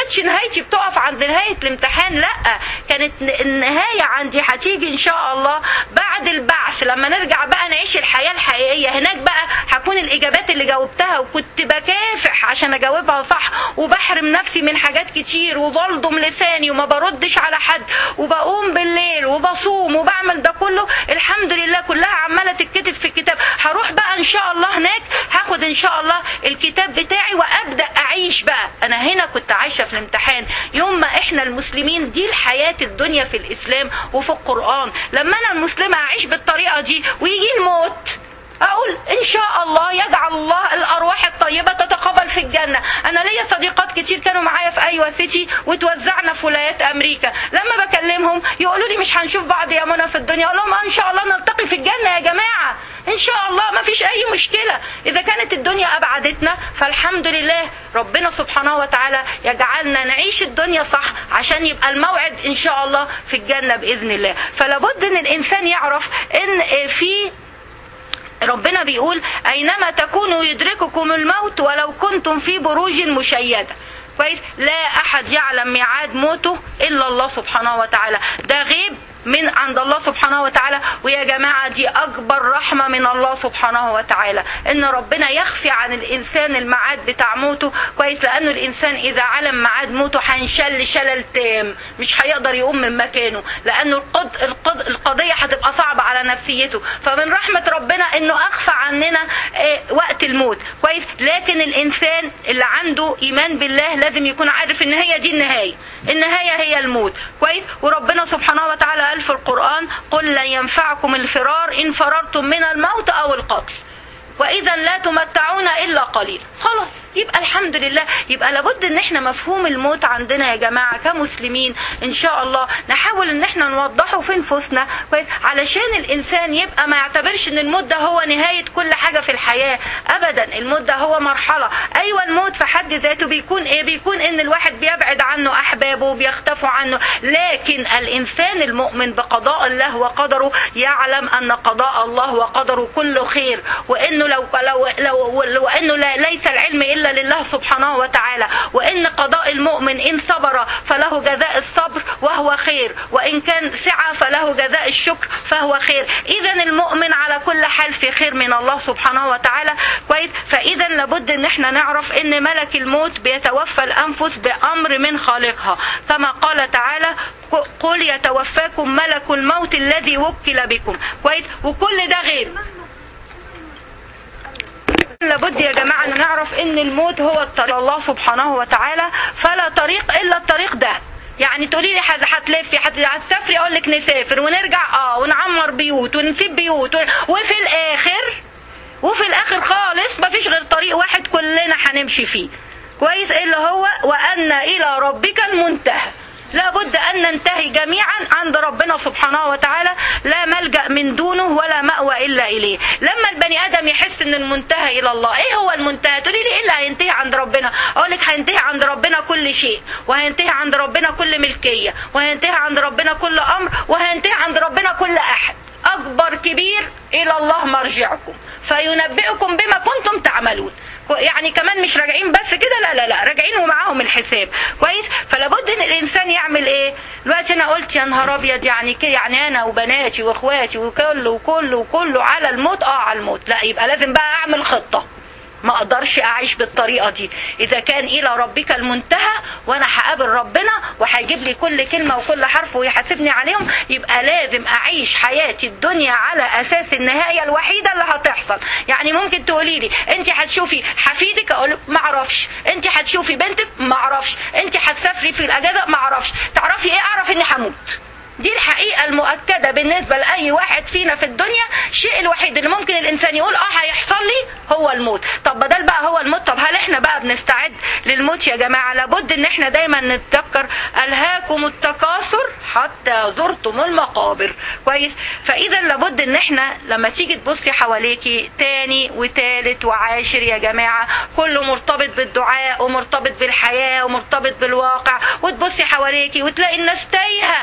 كانتش نهايتي بتقف عند نهايه الامتحان لا كانت النهايه عندي هتيجي ان شاء الله بعد البعث لما نرجع بقى نعيش الحياه الحقيقيه هناك بقى هكون الاجابات اللي جاوبتها وكنت بكافح عشان اجاوبها صح وبحرم نفسي من حاجات كتير وبلضم لساني وما بردش على حد وبقوم بالليل وبصوم وبعمل ده كله الحمد لله كلها عماله تتكتب في الكتاب هروح بقى ان شاء الله هناك هاخد ان شاء الله الكتاب بتاعي وابدا اعيش بقى انا هنا كنت عايشه في الامتحان يوم ما احنا المسلمين دي الحياه الدنيا في الاسلام وفي القران لما انا المسلمه اعيش بالطريقه دي ويجي الموت اقول ان شاء الله يجعل الله الارواح الطيبه تتقبل في الجنه انا ليا صديقات كتير كانوا معايا في ايوه سيتي وتوزعنا في ولايات امريكا لما بكلمهم يقولوا لي مش هنشوف بعض يا منى في الدنيا اقول لهم ان شاء الله نلتقي في الجنه يا جماعه ان شاء الله ما فيش اي مشكله اذا كانت الدنيا ابعدتنا فالحمد لله ربنا سبحانه وتعالى يجعلنا نعيش الدنيا صح عشان يبقى الموعد ان شاء الله في الجنه باذن الله فلا بد ان الانسان يعرف ان في ربنا بيقول أينما تكونوا يدرككم الموت ولو كنتم في بروج مشيدة كويس لا أحد يعلم ميعاد موته إلا الله سبحانه وتعالى ده غيب من عند الله سبحانه وتعالى ويا جماعة دي أكبر رحمة من الله سبحانه وتعالى إن ربنا يخفي عن الإنسان الميعاد بتاع موته كويس لأنه الإنسان إذا علم ميعاد موته هينشل شلل تام مش هيقدر يقوم من مكانه لأنه القد القد القضية هتبقى صعبة على نفسيته فمن رحمة ربنا إنه أخفى عننا آه، وقت الموت كويس لكن الإنسان اللي عنده إيمان بالله لازم يكون عارف إن هي دي النهاية النهاية هي الموت كويس وربنا سبحانه وتعالى قال في القرآن قل لن ينفعكم الفرار إن فررتم من الموت أو القتل واذا لا تمتعون الا قليلا خلاص يبقى الحمد لله يبقى لابد ان احنا مفهوم الموت عندنا يا جماعه كمسلمين ان شاء الله نحاول ان احنا نوضحه في نفوسنا كويس علشان الانسان يبقى ما يعتبرش ان الموت ده هو نهايه كل حاجه في الحياه ابدا الموت ده هو مرحله ايوه الموت في حد ذاته بيكون ايه بيكون ان الواحد بيبعد عنه احبابه وبيختفوا عنه لكن الانسان المؤمن بقضاء الله وقدره يعلم ان قضاء الله وقدره كله خير وانه لو لو لو وانه لا ليس العلم الا لله سبحانه وتعالى وان قضاء المؤمن ان صبر فله جزاء الصبر وهو خير وان كان سعى فله جزاء الشكر فهو خير اذا المؤمن على كل حال في خير من الله سبحانه وتعالى كويس فاذا لابد ان احنا نعرف ان ملك الموت بيتوفى الانفس بامر من خالقها كما قال تعالى قل يتوفاكم ملك الموت الذي وكل بكم كويس وكل ده غيب لابد يا جماعة أن نعرف أن الموت هو الطريق الله سبحانه وتعالى فلا طريق إلا الطريق ده يعني تقولي لي هتلفي هتسافري اقول لك نسافر ونرجع اه ونعمر بيوت ونسيب بيوت وفي الاخر وفي الاخر خالص مفيش غير طريق واحد كلنا هنمشي فيه كويس اللي هو وان الى ربك المنتهى لابد أن ننتهي جميعا عند ربنا سبحانه وتعالى لا ملجأ من دونه ولا مأوى إلا إليه لما البني آدم يحس أن المنتهى إلى الله إيه هو المنتهى تقولي لي إيه اللي هينتهي عند ربنا أقول لك هينتهي عند ربنا كل شيء وهينتهي عند ربنا كل ملكية وهينتهي عند ربنا كل أمر وهينتهي عند ربنا كل أحد أكبر كبير إلى الله مرجعكم فينبئكم بما كنتم تعملون يعني كمان مش راجعين بس كده لا لا لا راجعين ومعاهم الحساب كويس فلابد ان الانسان يعمل ايه دلوقتي انا قلت يا نهار ابيض يعني كده يعني انا وبناتي واخواتي وكله وكله وكله على الموت اه على الموت لا يبقى لازم بقى اعمل خطه ما اقدرش اعيش بالطريقه دي اذا كان الى ربك المنتهى وانا هقابل ربنا وهيجيب لي كل كلمه وكل حرف ويحاسبني عليهم يبقى لازم اعيش حياتي الدنيا على اساس النهايه الوحيده اللي هتحصل يعني ممكن تقولي لي انت هتشوفي حفيدك اقول ما اعرفش انت هتشوفي بنتك ما اعرفش انت هتسافري في الاجازه ما اعرفش تعرفي ايه اعرف اني هموت دي الحقيقة المؤكدة بالنسبة لأي واحد فينا في الدنيا الشيء الوحيد اللي ممكن الإنسان يقول اه هيحصل لي هو الموت طب بدل بقى هو الموت طب هل احنا بقى بنستعد للموت يا جماعة لابد ان احنا دايما نتذكر ألهاكم التكاثر حتى زرتم المقابر كويس فإذا لابد ان احنا لما تيجي تبصي حواليكي تاني وتالت وعاشر يا جماعة كله مرتبط بالدعاء ومرتبط بالحياة ومرتبط بالواقع وتبصي حواليكي وتلاقي الناس تايهة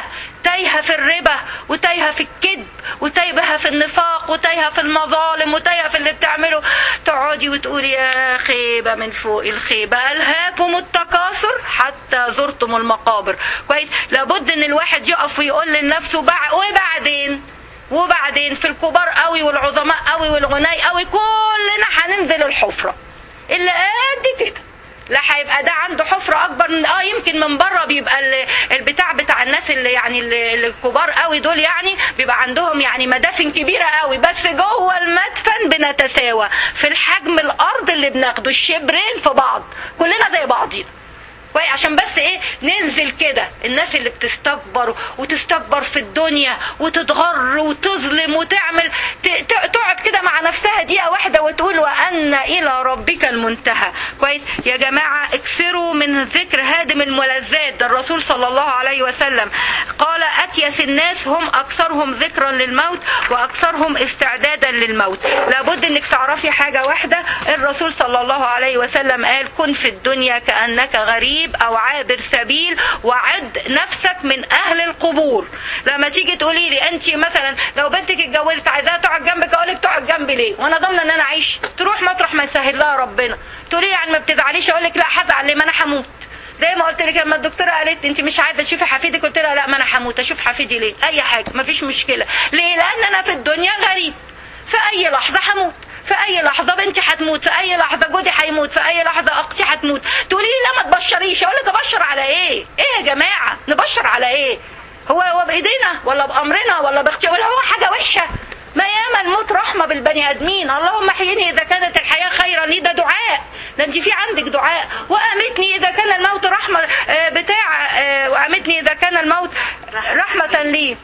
تايهه في الربا وتايهه في الكذب وتايهه في النفاق وتايهه في المظالم وتايهه في اللي بتعمله تقعدي وتقولي يا خيبه من فوق الخيبه الهاكم التكاثر حتى زرتم المقابر كويس لابد ان الواحد يقف ويقول لنفسه بع... وبعدين وبعدين في الكبار قوي والعظماء قوي والغناي قوي كلنا هننزل الحفره اللي قد كده لا هيبقى ده عنده حفرة أكبر من اه يمكن من بره بيبقى ال- البتاع بتاع الناس اللي يعني اللي اللي الكبار قوي دول يعني بيبقى عندهم يعني مدافن كبيرة قوي بس جوه المدفن بنتساوى في الحجم الأرض اللي بناخده الشبرين في بعض كلنا زي بعضينا كويس عشان بس ايه ننزل كده الناس اللي بتستكبر وتستكبر في الدنيا وتتغر وتظلم وتعمل ت- ت- تقعد كده مع نفسها دقيقه واحده وتقول وان الى ربك المنتهى كويس يا جماعه اكثروا من ذكر هادم الملذات ده الرسول صلى الله عليه وسلم قال اكيس الناس هم اكثرهم ذكرا للموت واكثرهم استعدادا للموت لابد انك تعرفي حاجه واحده الرسول صلى الله عليه وسلم قال كن في الدنيا كانك غريب او عابر سبيل وعد نفسك من اهل القبور لما تيجي تقولي لي انت مثلا لو بنتك اتجوزت عايزاها تقعد جنبك اقول لك تقعد جنبي ليه وانا ضامنه ان انا اعيش تروح مطرح ما يسهل لها ربنا تقولي يعني ما بتزعليش اقول لك لا هزعل ليه ما انا هموت زي ما قلت لك لما الدكتوره قالت انت مش عايزه تشوفي حفيدك قلت لها لا ما انا هموت اشوف حفيدي ليه اي حاجه ما فيش مشكله ليه لان انا في الدنيا غريب في اي لحظه هموت في اي لحظه بنتي هتموت في اي لحظه جوزي هيموت في اي لحظه اختي هتموت تقولي لي لا ما تبشريش اقول لك ابشر على ايه ايه يا جماعه نبشر على ايه هو هو بايدينا ولا بامرنا ولا باختي ولا هو حاجه وحشه ما ياما الموت رحمه بالبني ادمين اللهم احيني اذا كانت الحياه خيرا لي ده دعاء ده انت في عندك دعاء وامتني اذا كان الموت رحمه آه، بتاع آه، وامتني اذا كان الموت رحمه لي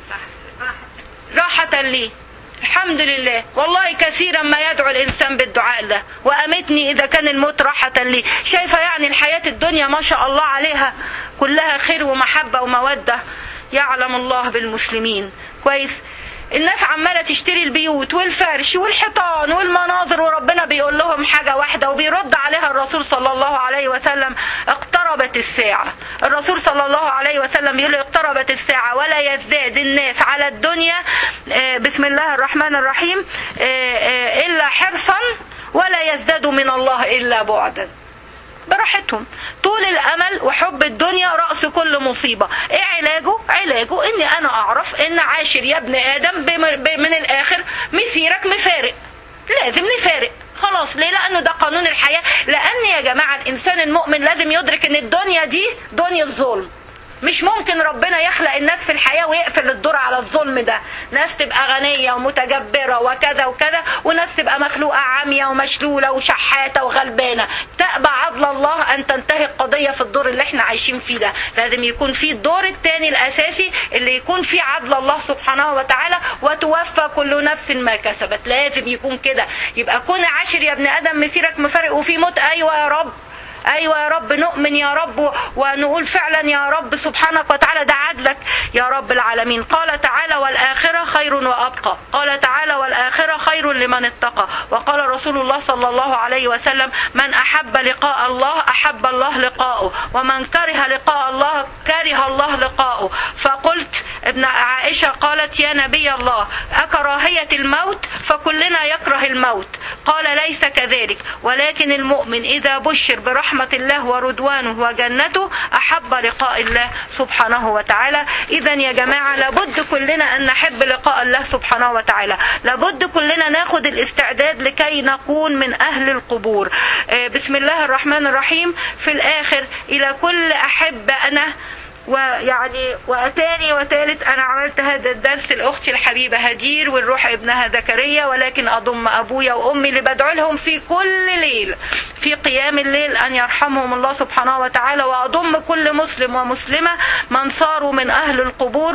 راحه لي الحمد لله والله كثيرا ما يدعو الانسان بالدعاء ده وامتني اذا كان الموت راحه لي شايفه يعني الحياه الدنيا ما شاء الله عليها كلها خير ومحبه وموده يعلم الله بالمسلمين كويس الناس عمالة تشتري البيوت والفرش والحيطان والمناظر وربنا بيقول لهم حاجة واحدة وبيرد عليها الرسول صلى الله عليه وسلم اقتربت الساعة الرسول صلى الله عليه وسلم يقول اقتربت الساعة ولا يزداد الناس على الدنيا آه، بسم الله الرحمن الرحيم آه، آه، إلا حرصا ولا يزداد من الله إلا بعدا براحتهم طول الامل وحب الدنيا راس كل مصيبه ايه علاجه علاجه اني انا اعرف ان عاشر يا ابن ادم بم- ب- من الاخر مسيرك مفارق لازم نفارق خلاص ليه لانه ده قانون الحياه لان يا جماعه الانسان المؤمن لازم يدرك ان الدنيا دي دنيا الظلم مش ممكن ربنا يخلق الناس في الحياة ويقفل الدور على الظلم ده ناس تبقى غنية ومتجبرة وكذا وكذا وناس تبقى مخلوقة عامية ومشلولة وشحاتة وغلبانة تأبى عدل الله أن تنتهي القضية في الدور اللي احنا عايشين فيه ده لازم يكون فيه الدور الثاني الأساسي اللي يكون فيه عدل الله سبحانه وتعالى وتوفى كل نفس ما كسبت لازم يكون كده يبقى كون عاشر يا ابن آدم مسيرك مفارق وفي موت أيوة يا رب ايوه يا رب نؤمن يا رب ونقول فعلا يا رب سبحانك وتعالى ده عدلك يا رب العالمين قال تعالى والاخره خير وابقى قال تعالى والاخره خير لمن اتقى وقال رسول الله صلى الله عليه وسلم من احب لقاء الله احب الله لقاءه ومن كره لقاء الله كره الله لقاءه فقلت ابن عائشه قالت يا نبي الله اكراهيه الموت فكلنا يكره الموت قال ليس كذلك ولكن المؤمن اذا بشر برحمه الله ورضوانه وجنته احب لقاء الله سبحانه وتعالى اذا يا جماعه لابد كلنا ان نحب لقاء الله سبحانه وتعالى لابد كلنا ناخد الاستعداد لكي نكون من اهل القبور آه، بسم الله الرحمن الرحيم في الاخر الى كل احب انا ويعني واتاني وتالت انا عملت هذا الدرس لاختي الحبيبه هدير والروح ابنها زكريا ولكن اضم ابويا وامي اللي بدعو لهم في كل ليل في قيام الليل ان يرحمهم الله سبحانه وتعالى واضم كل مسلم ومسلمه من صاروا من اهل القبور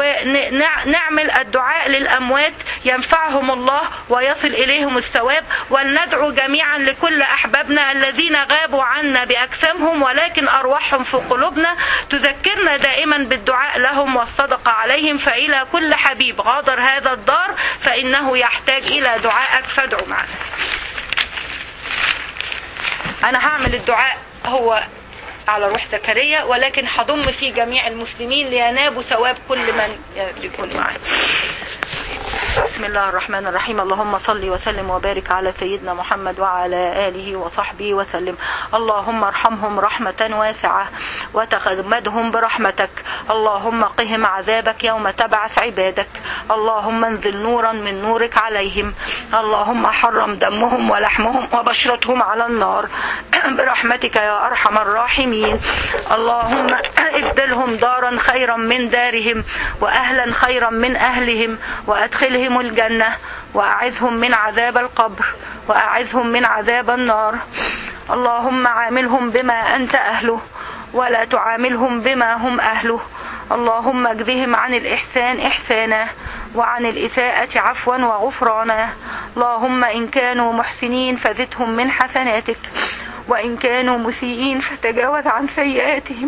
ونعمل الدعاء للاموات ينفعهم الله ويصل اليهم الثواب ولندعو جميعا لكل احبابنا الذين غابوا عنا باجسامهم ولكن ارواحهم في قلوبنا تذكرنا دائما بالدعاء لهم والصدقه عليهم فالى كل حبيب غادر هذا الدار فانه يحتاج الى دعائك فادعوا معنا انا هعمل الدعاء هو على روح زكريا ولكن هضم فيه جميع المسلمين لينابوا ثواب كل من يكون معاه بسم الله الرحمن الرحيم اللهم صل وسلم وبارك على سيدنا محمد وعلى آله وصحبه وسلم اللهم ارحمهم رحمة واسعة وتغمدهم برحمتك اللهم قهم عذابك يوم تبعث عبادك اللهم انزل نورا من نورك عليهم اللهم حرم دمهم ولحمهم وبشرتهم على النار برحمتك يا أرحم الراحمين اللهم ابدلهم دارا خيرا من دارهم وأهلا خيرا من أهلهم وأدخلهم الجنة وأعذهم من عذاب القبر وأعذهم من عذاب النار اللهم عاملهم بما أنت أهله ولا تعاملهم بما هم أهله اللهم اجزهم عن الإحسان إحسانا وعن الإساءة عفوا وغفرانا اللهم إن كانوا محسنين فزدهم من حسناتك وإن كانوا مسيئين فتجاوز عن سيئاتهم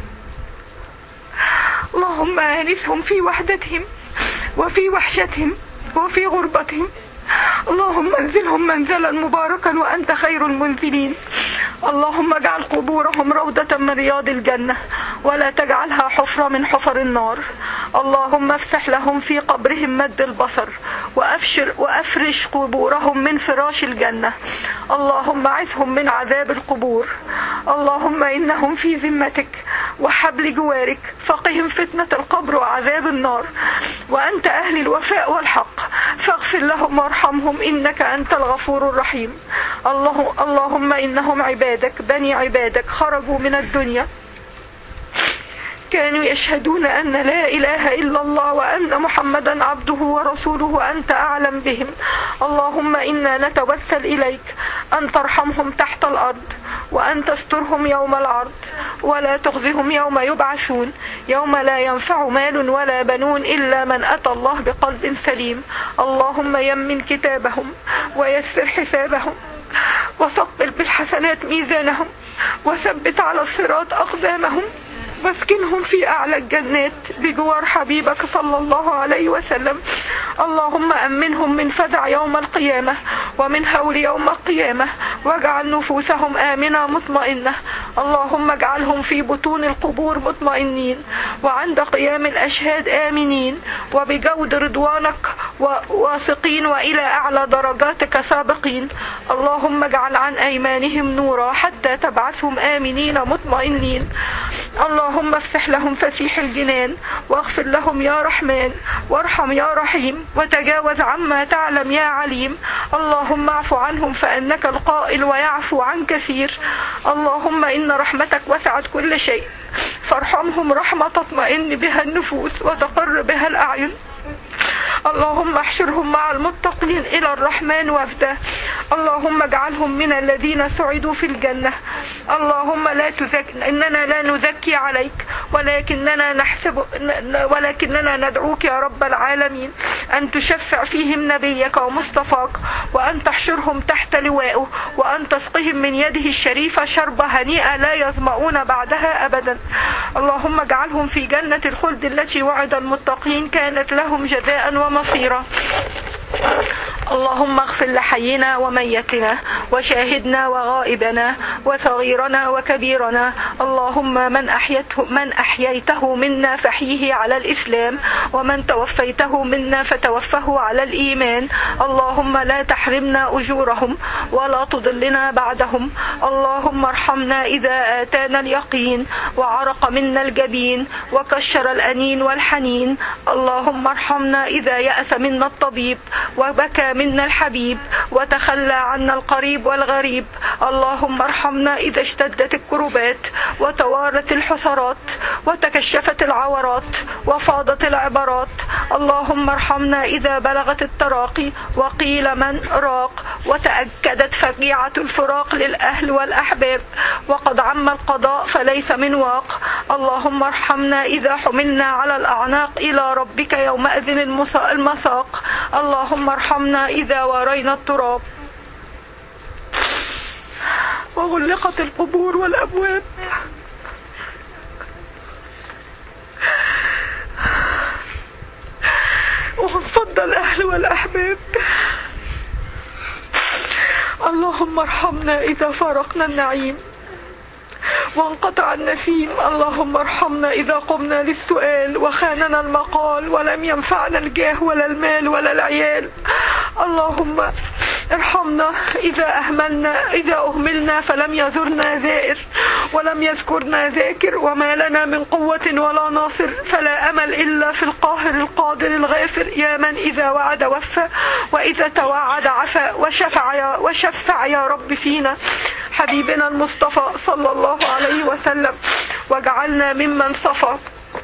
اللهم آنسهم في وحدتهم وفي وحشتهم وفي غربتهم اللهم انزلهم منزلا مباركا وأنت خير المنزلين اللهم اجعل قبورهم روضة من رياض الجنة ولا تجعلها حفرة من حفر النار اللهم افتح لهم في قبرهم مد البصر وأفشر وأفرش قبورهم من فراش الجنة اللهم عثهم من عذاب القبور اللهم إنهم في ذمتك وحبل جوارك فقهم فتنة القبر وعذاب النار وأنت أهل الوفاء والحق فاغفر لهم وارحمهم إنك أنت الغفور الرحيم الله اللهم إنهم عبادك بني عبادك خرجوا من الدنيا كانوا يشهدون أن لا إله إلا الله وأن محمدا عبده ورسوله وأنت أعلم بهم اللهم إنا نتوسل إليك أن ترحمهم تحت الأرض وأن تسترهم يوم العرض ولا تخزهم يوم يبعثون يوم لا ينفع مال ولا بنون إلا من أتى الله بقلب سليم اللهم يمن كتابهم ويسر حسابهم وثقل بالحسنات ميزانهم وثبت على الصراط أقدامهم واسكنهم في أعلى الجنات بجوار حبيبك صلى الله عليه وسلم اللهم أمنهم من فزع يوم القيامة ومن هول يوم القيامة واجعل نفوسهم آمنة مطمئنة اللهم اجعلهم في بطون القبور مطمئنين وعند قيام الأشهاد آمنين وبجود رضوانك واثقين وإلى أعلى درجاتك سابقين اللهم اجعل عن أيمانهم نورا حتى تبعثهم آمنين مطمئنين اللهم افتح لهم فسيح الجنان واغفر لهم يا رحمن وارحم يا رحيم وتجاوز عما تعلم يا عليم اللهم اعف عنهم فإنك القائل ويعفو عن كثير اللهم إن رحمتك وسعت كل شيء فارحمهم رحمة تطمئن بها النفوس وتقر بها الأعين اللهم احشرهم مع المتقين إلى الرحمن وفدا اللهم اجعلهم من الذين سعدوا في الجنة اللهم لا تزك... إننا لا نزكي عليك ولكننا نحسب ولكننا ندعوك يا رب العالمين أن تشفع فيهم نبيك ومصطفاك وأن تحشرهم تحت لوائه وأن تسقهم من يده الشريفة شربة هنيئة لا يظمؤون بعدها أبدا اللهم اجعلهم في جنة الخلد التي وعد المتقين كانت لهم جزاء ومصيرا اللهم اغفر لحينا وميتنا وشاهدنا وغائبنا وصغيرنا وكبيرنا اللهم من أحيته, من أحييته منا فحيه على الإسلام ومن توفيته منا فتوفه على الإيمان اللهم لا تحرمنا أجورهم ولا تضلنا بعدهم اللهم ارحمنا إذا آتانا اليقين وعرق منا الجبين وكشر الأنين والحنين اللهم ارحمنا إذا يأس منا الطبيب وبكى منا الحبيب وتخلى عنا القريب والغريب اللهم ارحمنا إذا اشتدت الكربات وتوارت الحسرات وتكشفت العورات وفاضت العبرات اللهم ارحمنا إذا بلغت التراقي وقيل من راق وتأكدت فجيعة الفراق للأهل والأحباب وقد عم القضاء فليس من واق اللهم ارحمنا إذا حملنا على الأعناق إلى ربك يومئذ المساق اللهم ارحمنا إذا وارينا التراب وغلقت القبور والأبواب وانفض الأهل والأحباب اللهم ارحمنا إذا فارقنا النعيم وانقطع النسيم اللهم ارحمنا إذا قمنا للسؤال وخاننا المقال ولم ينفعنا الجاه ولا المال ولا العيال اللهم ارحمنا إذا أهملنا إذا أهملنا فلم يزرنا زائر ولم يذكرنا ذاكر وما لنا من قوة ولا ناصر فلا أمل إلا في القاهر القادر الغافر يا من إذا وعد وفى وإذا توعد عفا وشفع يا, وشفع يا رب فينا حبيبنا المصطفى صلى الله عليه وسلم واجعلنا ممن صفى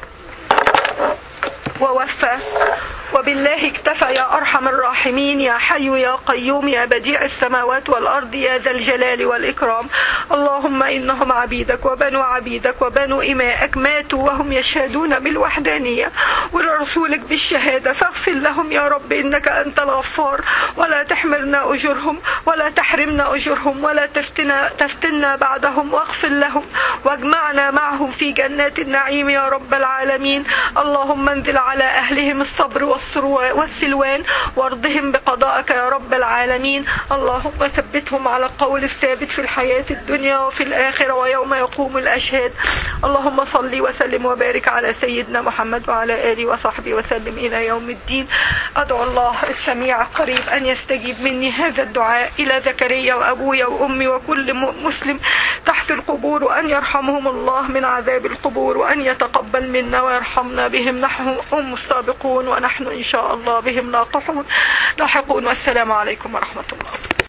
ووفى وبالله اكتفى يا أرحم الراحمين يا حي يا قيوم يا بديع السماوات والأرض يا ذا الجلال والإكرام اللهم إنهم عبيدك وبنو عبيدك وبنو إمائك ماتوا وهم يشهدون بالوحدانية ولرسولك بالشهادة فاغفر لهم يا رب إنك أنت الغفار ولا تحملنا أجرهم ولا تحرمنا أجرهم ولا تفتنا, تفتنا بعدهم واغفر لهم واجمعنا معهم في جنات النعيم يا رب العالمين اللهم انزل على أهلهم الصبر والسلوان وارضهم بقضائك يا رب العالمين اللهم ثبتهم على القول الثابت في الحياة الدنيا وفي الآخرة ويوم يقوم الأشهاد اللهم صل وسلم وبارك على سيدنا محمد وعلى آله وصحبه وسلم إلى يوم الدين أدعو الله السميع القريب أن يستجيب مني هذا الدعاء إلى زكريا وأبويا وأمي وكل مسلم تحت القبور وأن يرحمهم الله من عذاب القبور وأن يتقبل منا ويرحمنا بهم نحن هم السابقون ونحن إن شاء الله بهم لاقحون لاحقون والسلام عليكم ورحمة الله